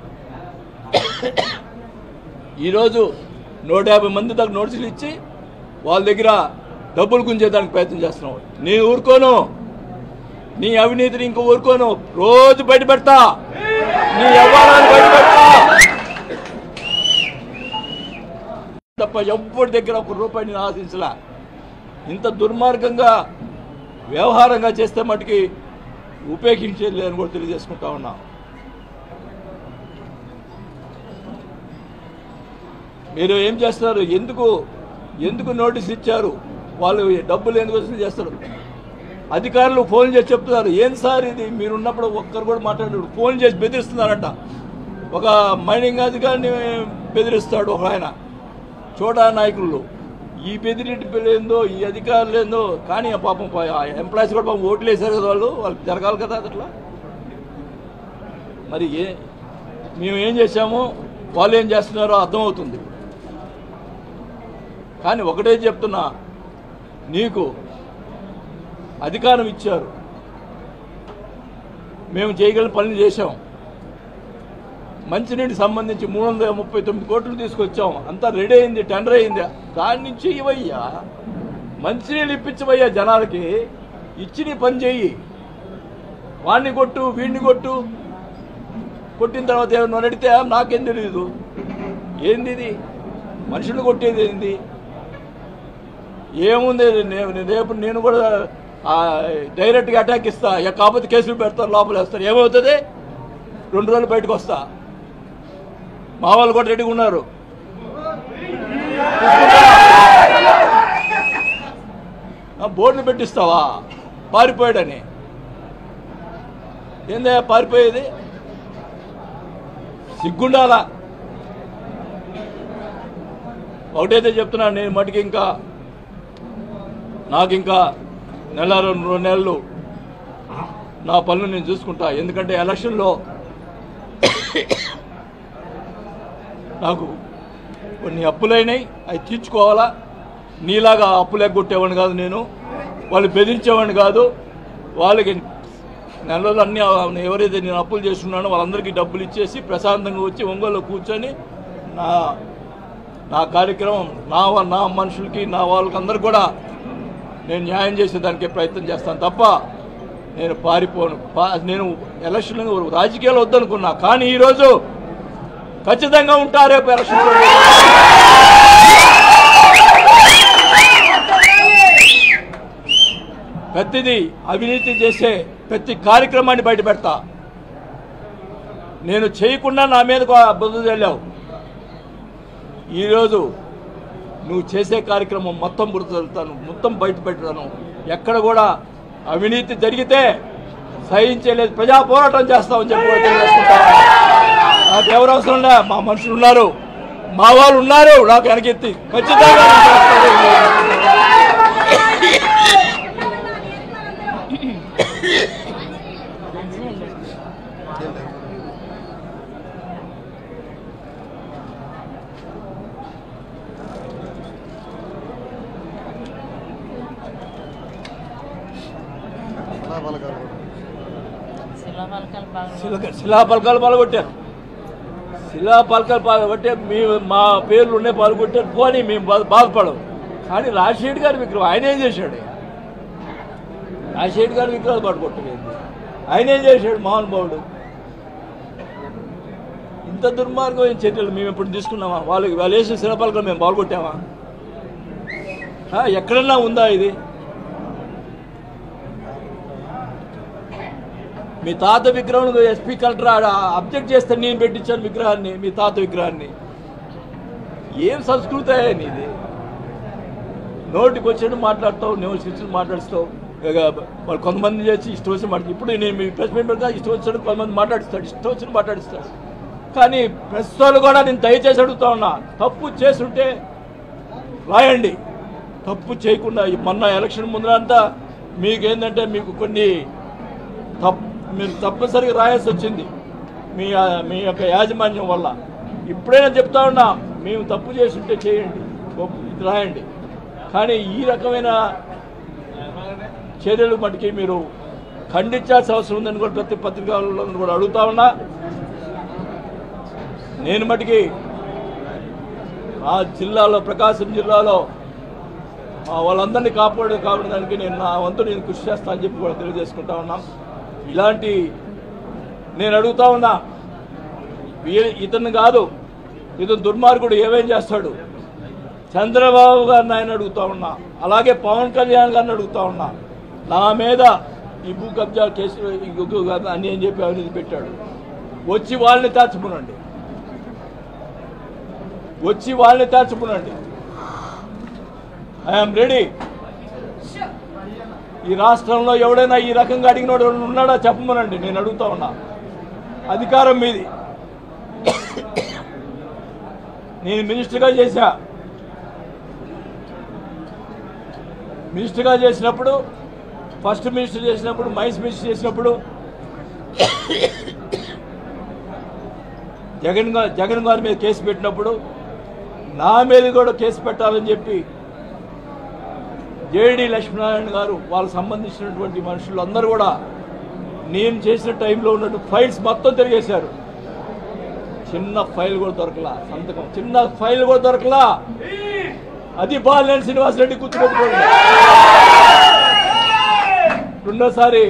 ఈరోజు నూట యాభై మంది దాకా నోటీసులు ఇచ్చి వాళ్ళ దగ్గర డబ్బులు గుంజేదానికి ప్రయత్నం చేస్తున్నావు నేను ఊరుకోను నీ అవినీతిని ఇంక ఊరుకోను రోజు బయట పెడతా నీ వ్యవహారాలు బయట పెడతా తప్ప ఎవ్వరి దగ్గర ఒక రూపాయి నేను ఆశించలా ఇంత దుర్మార్గంగా వ్యవహారంగా చేస్తే మటుకి ఉపేక్షించేది లేదని కూడా తెలియజేసుకుంటా ఉన్నా మీరు ఏం చేస్తారు ఎందుకు ఎందుకు నోటీస్ ఇచ్చారు వాళ్ళు డబ్బులు ఎందుకు వసూలు చేస్తారు అధికారులు ఫోన్ చేసి చెప్తున్నారు ఏం సార్ ఇది మీరున్నప్పుడు ఒక్కరు కూడా మాట్లాడారు ఫోన్ చేసి బెదిరిస్తున్నారంట ఒక మైనింగ్ అధికారిని బెదిరిస్తాడు ఒక ఆయన చోటా నాయకులు ఈ బెదిరింటి ఏందో ఈ అధికారులు ఏందో కానీ ఆ పాపం ఎంప్లాయీస్ కూడా పాపం ఓట్లు వేశారు కదా వాళ్ళు వాళ్ళకి జరగాలి కదా అట్లా మరి ఏ మేము ఏం చేశామో వాళ్ళు ఏం చేస్తున్నారో అర్థమవుతుంది కానీ ఒకటే చెప్తున్నా నీకు అధికారం ఇచ్చారు మేము చేయగలిగిన పనులు చేశాం మంచినీటికి సంబంధించి మూడు వందల ముప్పై తొమ్మిది కోట్లు తీసుకొచ్చాం అంతా రెడీ అయింది టెండర్ అయింది దాని నుంచి ఇవయ్యా మంచినీళ్ళు ఇప్పించవయ్యా జనాలకి ఇచ్చి నీ పని చెయ్యి వాడిని కొట్టు వీడిని కొట్టు కొట్టిన తర్వాత ఏమన్నా అడిగితే నాకేం తెలియదు ఏంది ఇది మనుషులు కొట్టేది ఏంది ఏముంది నేను నేను రేపు నేను కూడా ఆ, డైరెక్ట్గా అటాక్ ఇస్తా ఇక కాకపోతే కేసులు పెడతారు లోపల వేస్తారు ఏమవుతుంది రెండు రోజులు బయటకు వస్తా మా వాళ్ళు కూడా రెడీగా ఉన్నారు ఆ, బోర్డులు పెట్టిస్తావా పారిపోయాడని ఏందా పారిపోయేది సిగ్గుండాలా ఒకటైతే చెప్తున్నాను నేను మటుకి ఇంకా నాకు ఇంకా నెల రెండు రెండు నెలలు నా పనులు నేను చూసుకుంటా ఎందుకంటే ఎలక్షన్లో నాకు కొన్ని అప్పులైనాయి అవి తీర్చుకోవాలా నీలాగా అప్పులు ఎగ్గొట్టేవాడిని కాదు నేను వాళ్ళు బెదిరించేవాడిని కాదు వాళ్ళకి నెలలో అన్ని ఎవరైతే నేను అప్పులు చేస్తున్నానో వాళ్ళందరికీ డబ్బులు ఇచ్చేసి ప్రశాంతంగా వచ్చి ఒంగోలు కూర్చొని నా నా కార్యక్రమం నా వా- నా మనుషులకి నా వాళ్ళకి అందరికి కూడా నేను న్యాయం చేసేదానికే ప్రయత్నం చేస్తాను తప్ప నేను పారిపోను పా- నేను ఎలక్షన్ రాజకీయాలు వద్దనుకున్నా కానీ ఈరోజు ఖచ్చితంగా ఉంటారు రేపు ఎలక్షన్లో ప్రతిదీ అవినీతి చేసే ప్రతి కార్యక్రమాన్ని బయట పెడతా నేను చేయకుండా నా మీదకు బుద్ధ చల్లావు ఈరోజు నువ్వు చేసే కార్యక్రమం మొత్తం బురద చల్లుతాను మొత్తం బయట పెడతాను ఎక్కడ కూడా అవినీతి జరిగితే సహించలేదు ప్రజా పోరాటం చేస్తామని చెప్పి కూడా తెలియజేసుకుంటా నాకు ఎవరు అవసరం లే మా మనుషులు ఉన్నారు మా వాళ్ళు ఉన్నారు నాకు వెనకెత్తి ఖచ్చితంగా నేను చేస్తాను.
శిలాఫలకాలు బాగా
శిల- శిలాపలకాలు పాల్గొట్టారు శిలాపలకాలు పాల్గొట్టే మీ మా పేర్లు ఉండే పాల్గొట్టారు పోనీ మేము బా- బాధపడం కానీ రాజశేఖర్ గారి విగ్రహం ఆయన ఏం చేశాడు రాజశేఖర్ గారి విగ్రహాలు పట్టుకొట్టలేదు ఆయన ఏం చేశాడు మహానుభావుడు ఇంత దుర్మార్గమైన చర్యలు మేము ఎప్పుడు తీసుకున్నామా వాళ్ళకి వాళ్ళు వేసిన శిలాపలకాలు మేము పాల్గొట్టామా ఆ, ఎక్కడన్నా ఉందా ఇది మీ తాత విగ్రహం ఎస్పీ కలెక్టర్ ఆడ అబ్జెక్ట్ చేస్తే నేను పెట్టించాను విగ్రహాన్ని మీ తాత విగ్రహాన్ని ఏం సంస్కృతి అయ్యా నీది నోటికి వచ్చాడు మాట్లాడతావు నేను శిక్షణ మాట్లాడుతావు ఇక వాళ్ళు కొంతమంది చేసి ఇష్టం వచ్చిన మాట ఇప్పుడు నేను మీ ప్రెస్ మీట్ పెడతా ఇష్టం వచ్చాడు కొంతమంది మాట్లాడిస్తాడు ఇష్టం వచ్చిన మాట్లాడిస్తాడు కానీ ప్రెస్ వాళ్ళు కూడా నేను దయచేసి అడుగుతా ఉన్నా తప్పు చేసుంటే రాయండి తప్పు చేయకుండా ఈ మొన్న ఎలక్షన్ ముందరంతా మీకు ఏంటంటే మీకు కొన్ని తప్ మీరు తప్పనిసరిగా రాయాల్సి వచ్చింది మీ ఆ, మీ యొక్క యాజమాన్యం వల్ల ఇప్పుడైనా చెప్తా ఉన్నా మేము తప్పు చేసి ఉంటే చేయండి ఒప్- ఇది రాయండి కానీ ఈ రకమైన చర్యలు మటుకి మీరు ఖండించాల్సిన అవసరం ఉందని కూడా ప్రతి పత్రికల్లో కూడా అడుగుతా ఉన్నా నేను మటుకి ఆ జిల్లాలో ప్రకాశం జిల్లాలో ఆ వాళ్ళందరినీ కాపాడు కాపాడడానికి నేను నా వంతు నేను కృషి చేస్తా అని చెప్పి కూడా తెలియజేసుకుంటా ఉన్నాం ఇలాంటి నేను అడుగుతా ఉన్నా వీ- ఇతను కాదు ఇతను దుర్మార్గుడు ఏమేం చేస్తాడు చంద్రబాబు గారిని ఆయన అడుగుతా ఉన్నా అలాగే పవన్ కళ్యాణ్ గారిని అడుగుతా ఉన్నా నా మీద ఈ భూ కబ్జా కేసు ఈ గుగ్గు గారిని అని అని చెప్పి అవినీతి పెట్టాడు వచ్చి వాళ్ళని తెచ్చుకునండి వచ్చి వాళ్ళని తెచ్చుకునండి ఐఎమ్ రెడీ ఈ రాష్ట్రంలో ఎవడైనా ఈ రకంగా అడిగినోడు ఉన్నాడా చెప్పమనండి నేను అడుగుతా ఉన్నా అధికారం మీది నేను మినిస్టర్గా చేశా మినిస్టర్గా చేసినప్పుడు ఫస్ట్ మినిస్టర్ చేసినప్పుడు మైన్స్ మినిస్టర్ చేసినప్పుడు జగన్ గా- జగన్ గారి మీద కేసు పెట్టినప్పుడు నా మీద కూడా కేసు పెట్టాలని చెప్పి జేడి లక్ష్మీనారాయణ గారు వాళ్ళకి సంబంధించినటువంటి మనుషులు అందరూ కూడా నేను చేసిన టైంలో ఉన్నట్టు ఫైల్స్ మొత్తం తిరిగేశారు చిన్న ఫైల్ కూడా దొరకలా సంతకం చిన్న ఫైల్ కూడా దొరకలా అది బాలినేని శ్రీనివాసరెడ్డి గుర్తుపెట్టుకోండి రెండోసారి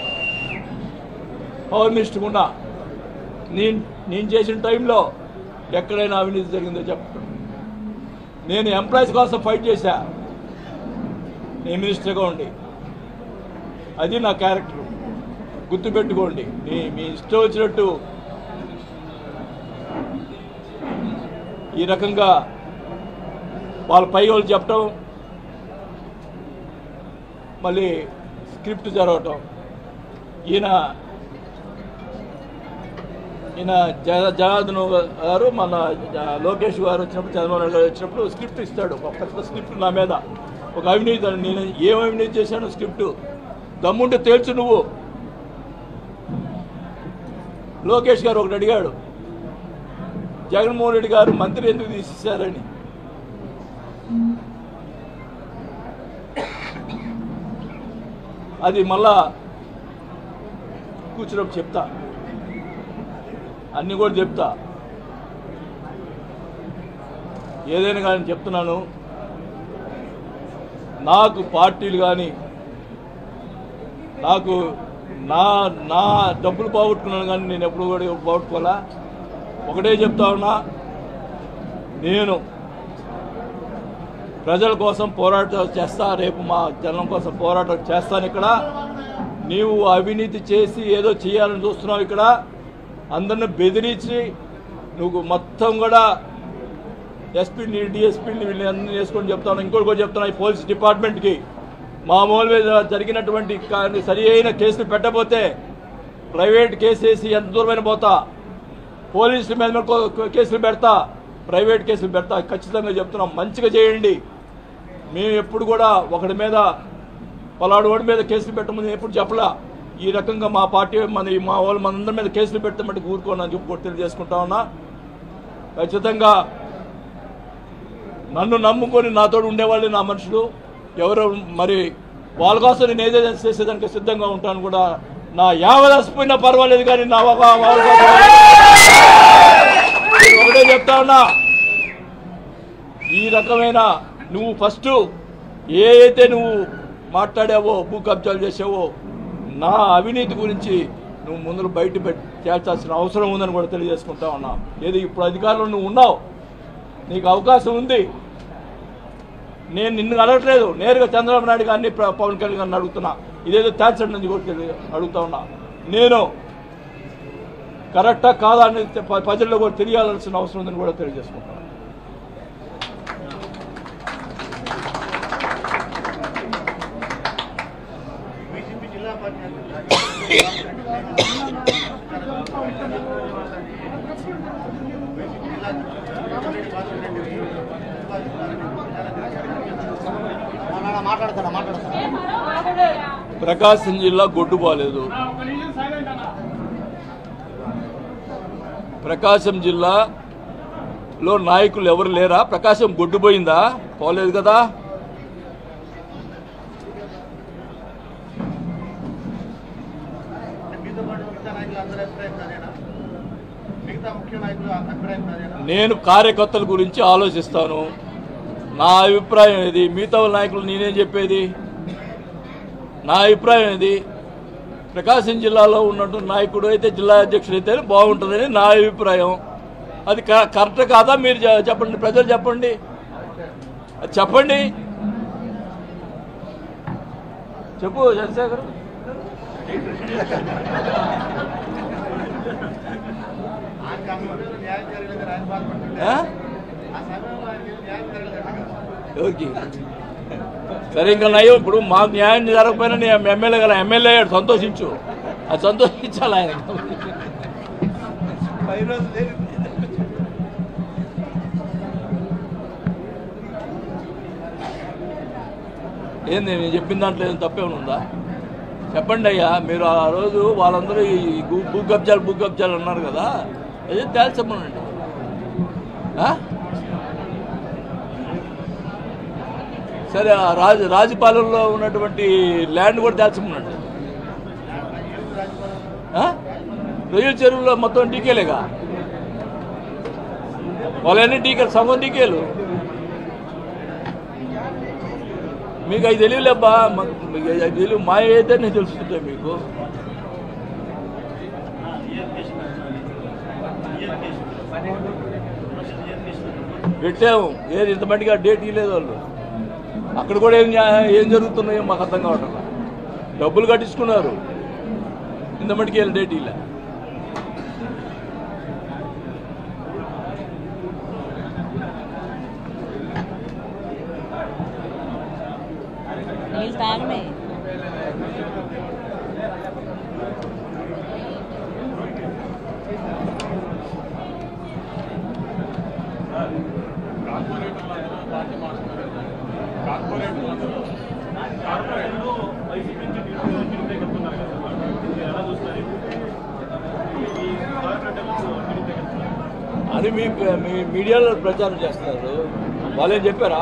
పవర్ మినిస్టర్ ఉన్నా నేను నేను చేసిన టైంలో ఎక్కడైనా అవినీతి జరిగిందో చెప్పండి నేను ఎంప్లాయీస్ కోసం ఫైట్ చేశా నేను మినిస్టర్గా ఉండి అది నా క్యారెక్టర్ గుర్తుపెట్టుకోండి మీ మీ ఇష్టం వచ్చినట్టు ఈ రకంగా వాళ్ళ పై వాళ్ళు చెప్పటం మళ్ళీ స్క్రిప్ట్ జరగటం ఈయన ఈయన జగ జగన్ గారు మన జ- లోకేష్ గారు వచ్చినప్పుడు చంద్రబాబు నాయుడు గారు వచ్చినప్పుడు స్క్రిప్ట్ ఇస్తాడు ఒక పెద్ద స్క్రిప్ట్ నా మీద ఒక అవినీతి అని నేను ఏం అవినీతి చేశాను స్క్రిప్ట్ దమ్ముంటే తేల్చు నువ్వు లోకేష్ గారు ఒకటి అడిగాడు జగన్మోహన్ రెడ్డి గారు మంత్రి ఎందుకు తీసేశారని అది మళ్ళా కూర్చున్నప్పుడు చెప్తా అన్నీ కూడా చెప్తా ఏదైనా కానీ చెప్తున్నాను నాకు పార్టీలు కానీ నాకు నా నా డబ్బులు పోగొట్టుకున్నాను కానీ నేను ఎప్పుడు కూడా పోగొట్టుకోవాలా ఒకటే చెప్తా ఉన్నా నేను ప్రజల కోసం పోరాటం చేస్తా రేపు మా జనం కోసం పోరాటం చేస్తాను ఇక్కడ నీవు అవినీతి చేసి ఏదో చేయాలని చూస్తున్నావు ఇక్కడ అందరిని బెదిరించి నువ్వు మొత్తం కూడా ఎస్పీని డిఎస్పీని వీళ్ళని అందరినీ వేసుకొని చెప్తాను ఇంకోటి కూడా చెప్తాను ఈ పోలీస్ డిపార్ట్మెంట్కి మామూలు మీద జరిగినటువంటి కా- సరి అయిన కేసులు పెట్టబోతే ప్రైవేట్ కేసు వేసి ఎంత దూరమైన పోతా పోలీసుల మీద మీద కో- కేసులు పెడతా ప్రైవేట్ కేసులు పెడతా ఖచ్చితంగా చెప్తున్నాం మంచిగా చేయండి మేము ఎప్పుడు కూడా ఒకడి మీద పలాడు వాడి మీద కేసులు పెట్టమని ఎప్పుడు చెప్పలా ఈ రకంగా మా పార్టీ మన మా వాళ్ళు మనందరి మీద కేసులు పెడితే మటుకు ఊరుకోని అని చెప్పి తెలియజేసుకుంటా ఉన్నా ఖచ్చితంగా నన్ను నమ్ముకొని నాతో ఉండేవాళ్ళు నా మనుషులు ఎవరు మరి వాళ్ళ కోసం నేను ఏదైనా చేసేదానికి సిద్ధంగా ఉంటాను కూడా నా యావదసిపోయినా పర్వాలేదు కానీ నా వా- వాళ్ళ కోసం నేను ఒకటే చెప్తా ఉన్నా ఈ రకమైన నువ్వు ఫస్ట్ ఏ అయితే నువ్వు మాట్లాడావో భూ కబ్జాలు చేసావో నా అవినీతి గురించి నువ్వు ముందు బయట పెట్టి చేర్చాల్సిన అవసరం ఉందని కూడా తెలియజేసుకుంటా ఉన్నా ఏది ఇప్పుడు అధికారంలో నువ్వు ఉన్నావు నీకు అవకాశం ఉంది నేను నిన్ను అడగట్లేదు నేరుగా చంద్రబాబు నాయుడు గారిని ప్ర- పవన్ కళ్యాణ్ గారిని అడుగుతున్నా ఇదేదో తేల్చండి అని కూడా తెలియ అడుగుతా ఉన్నా నేను కరెక్టా కాదా అని ప- ప్రజల్లో కూడా తెలియాల్సిన అవసరం ఉందని కూడా తెలియజేసుకుంటాను
బీజేపీ జిల్లా పార్టీ అధ్యక్షుడు బీజేపీ జిల్లా అధ్యక్షుడు బాలరెడ్డి మాట్లాడతాను మాట్లాడతాను
ప్రకాశం జిల్లా గొడ్డు బాలేదు ప్రకాశం జిల్లాలో నాయకులు ఎవరు లేరా ప్రకాశం గొడ్డుపోయిందా పోలేదు కదా
మీతో పాటు మిగతా నాయకులు అందరి అభిప్రాయం అదేనా మిగతా ముఖ్య నాయకులు అభిప్రాయం అదేనా
నేను కార్యకర్తల గురించి ఆలోచిస్తాను నా అభిప్రాయం ఇది మిగతా వాళ్ళ నాయకులు నేనేం చెప్పేది నా అభిప్రాయం ఇది ప్రకాశం జిల్లాలో ఉన్నటువంటి నాయకుడు అయితే జిల్లా అధ్యక్షుడు అయితే బాగుంటుందని నా అభిప్రాయం అది క- కరెక్ట్ కాదా మీరు చె- చెప్పండి ప్రజలు చెప్పండి అది చెప్పండి చెప్పు చంద్రశేఖర్
ఆ సమయంలో న్యాయం జరగలేదు ఆయన బాధపడుతుంటే
ఆ?
ఆ సమయంలో ఆయన మీద న్యాయం జరగలేదు కదా
ఎవరికి సరే ఇంకా నయ్యం ఇప్పుడు మాకు న్యాయం జరగకపోయినా నేను ఎమ్మెల్యే కదా ఎమ్మెల్యే అయ్యాడు సంతోషించు అది సంతోషించాలి ఆయన ఏంది నేను చెప్పిన దాంట్లో ఏం తప్పేమైనా ఉందా చెప్పండి అయ్యా మీరు ఆ రోజు వాళ్ళందరూ ఈ భూ భూ కబ్జాలు భూ కబ్జాలు అన్నారు కదా అదే తేల్చమనండి ఆ? సరే ఆ రాజు రాజపాలెంలో ఉన్నటువంటి ల్యాండ్ కూడా తేల్చమనండి ఆ? రొయ్యల చెరువులో మొత్తం డీకేలేగా వాళ్ళన్నీ డీకేలు సగం డీకేలు మీకు అవి తెలియలేబ్బా మ- మీకు అవి తెలియదు మా అయితే నేను తెలుస్తుంటాయి మీకు పెట్టాము ఏది ఇంత మట్టిగా డేట్ ఇవ్వలేదు వాళ్ళు అక్కడ కూడా ఏం న్యా- ఏం జరుగుతున్నాయో మాకు అర్థం కావటం లేదు. డబ్బులు కట్టించుకున్నారు ఇంత మట్టికి వెళ్ళి డేట్ ఇలా
నీళ్ళు తాగమే
అని మీ మీ మీడియాలో ప్రచారం చేస్తున్నారు వాళ్ళేం చెప్పారా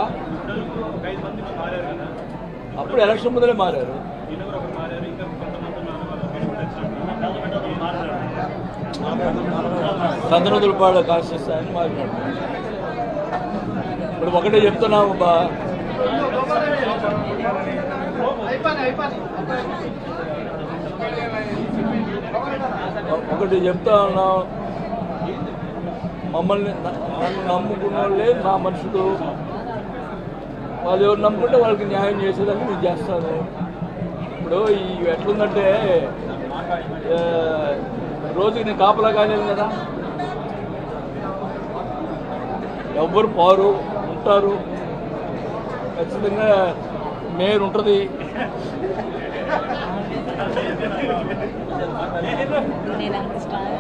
అప్పుడు ఎలక్షన్ ముందరే మారారు చంద్రదులపాడు కాన్స్టిట్యూన్స్ అని మారినాడు ఇప్పుడు ఒకటే చెప్తున్నాము బా ఒకటి చెప్తా ఉన్నాం మమ్మల్ని నన్ను నమ్ముకున్న వాళ్ళే నా మనుషులు వాళ్ళు ఎవరు నమ్ముకుంటే వాళ్ళకి న్యాయం చేసేదాన్ని నేను చేస్తాను ఇప్పుడు ఈ ఎట్లుందంటే ఆ, రోజుకి నేను కాపలా కాలేదు కదా ఎవ్వరు పోరు ఉంటారు ఖచ్చితంగా మేయర్ ఉంటుంది
నేను అంత స్ట్రాంగ్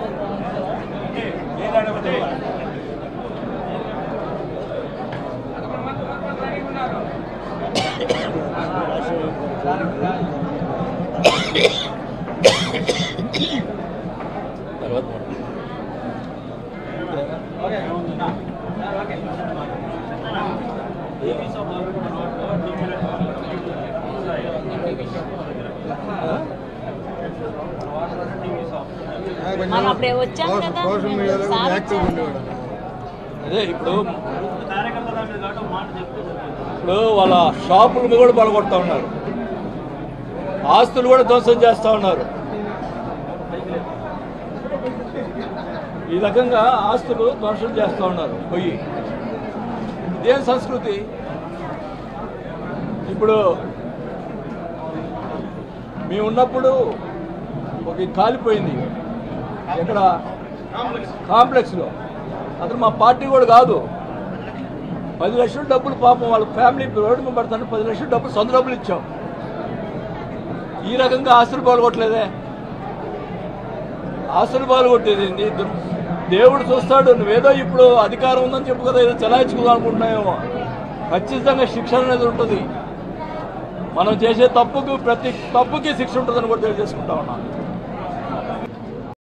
తర్వాత
మనం అప్పుడే వచ్చాం కదా
సోషల్ మీడియాలో
సార్
యాక్టివ్
వచ్చారు.
ఉండేవాడు
అదే ఇప్పుడు ఇప్పుడు వాళ్ళ షాపులు కూడా పడగొడతా ఉన్నారు ఆస్తులు కూడా ధ్వంసం చేస్తా ఉన్నారు ఈ రకంగా ఆస్తులు ధ్వంసం చేస్తా ఉన్నారు పొయ్యి ఇదేం సంస్కృతి ఇప్పుడు మేము ఉన్నప్పుడు ఒక ఇది కాలిపోయింది ఎక్కడ కాంప్లెక్స్లో అతను మా పార్టీ కూడా కాదు పది లక్షల డబ్బులు పాపం వాళ్ళ ఫ్యామిలీ రోడ్డు మీద పడుతుంటే పది లక్షల డబ్బులు సొంత డబ్బులు ఇచ్చాం ఈ రకంగా ఆస్తులు పాల్గొట్టలేదే ఆస్తులు పాల్గొట్టేది ఏంది దు- దేవుడు చూస్తాడు నువ్వేదో ఇప్పుడు అధికారం ఉందని చెప్పు కదా ఏదో చలాయించుకుందాం అనుకుంటున్నాయేమో ఖచ్చితంగా శిక్షణ అనేది ఉంటుంది మనం చేసే తప్పుకు ప్రతి తప్పుకి శిక్ష ఉంటుందని కూడా తెలియజేసుకుంటా ఉన్నాం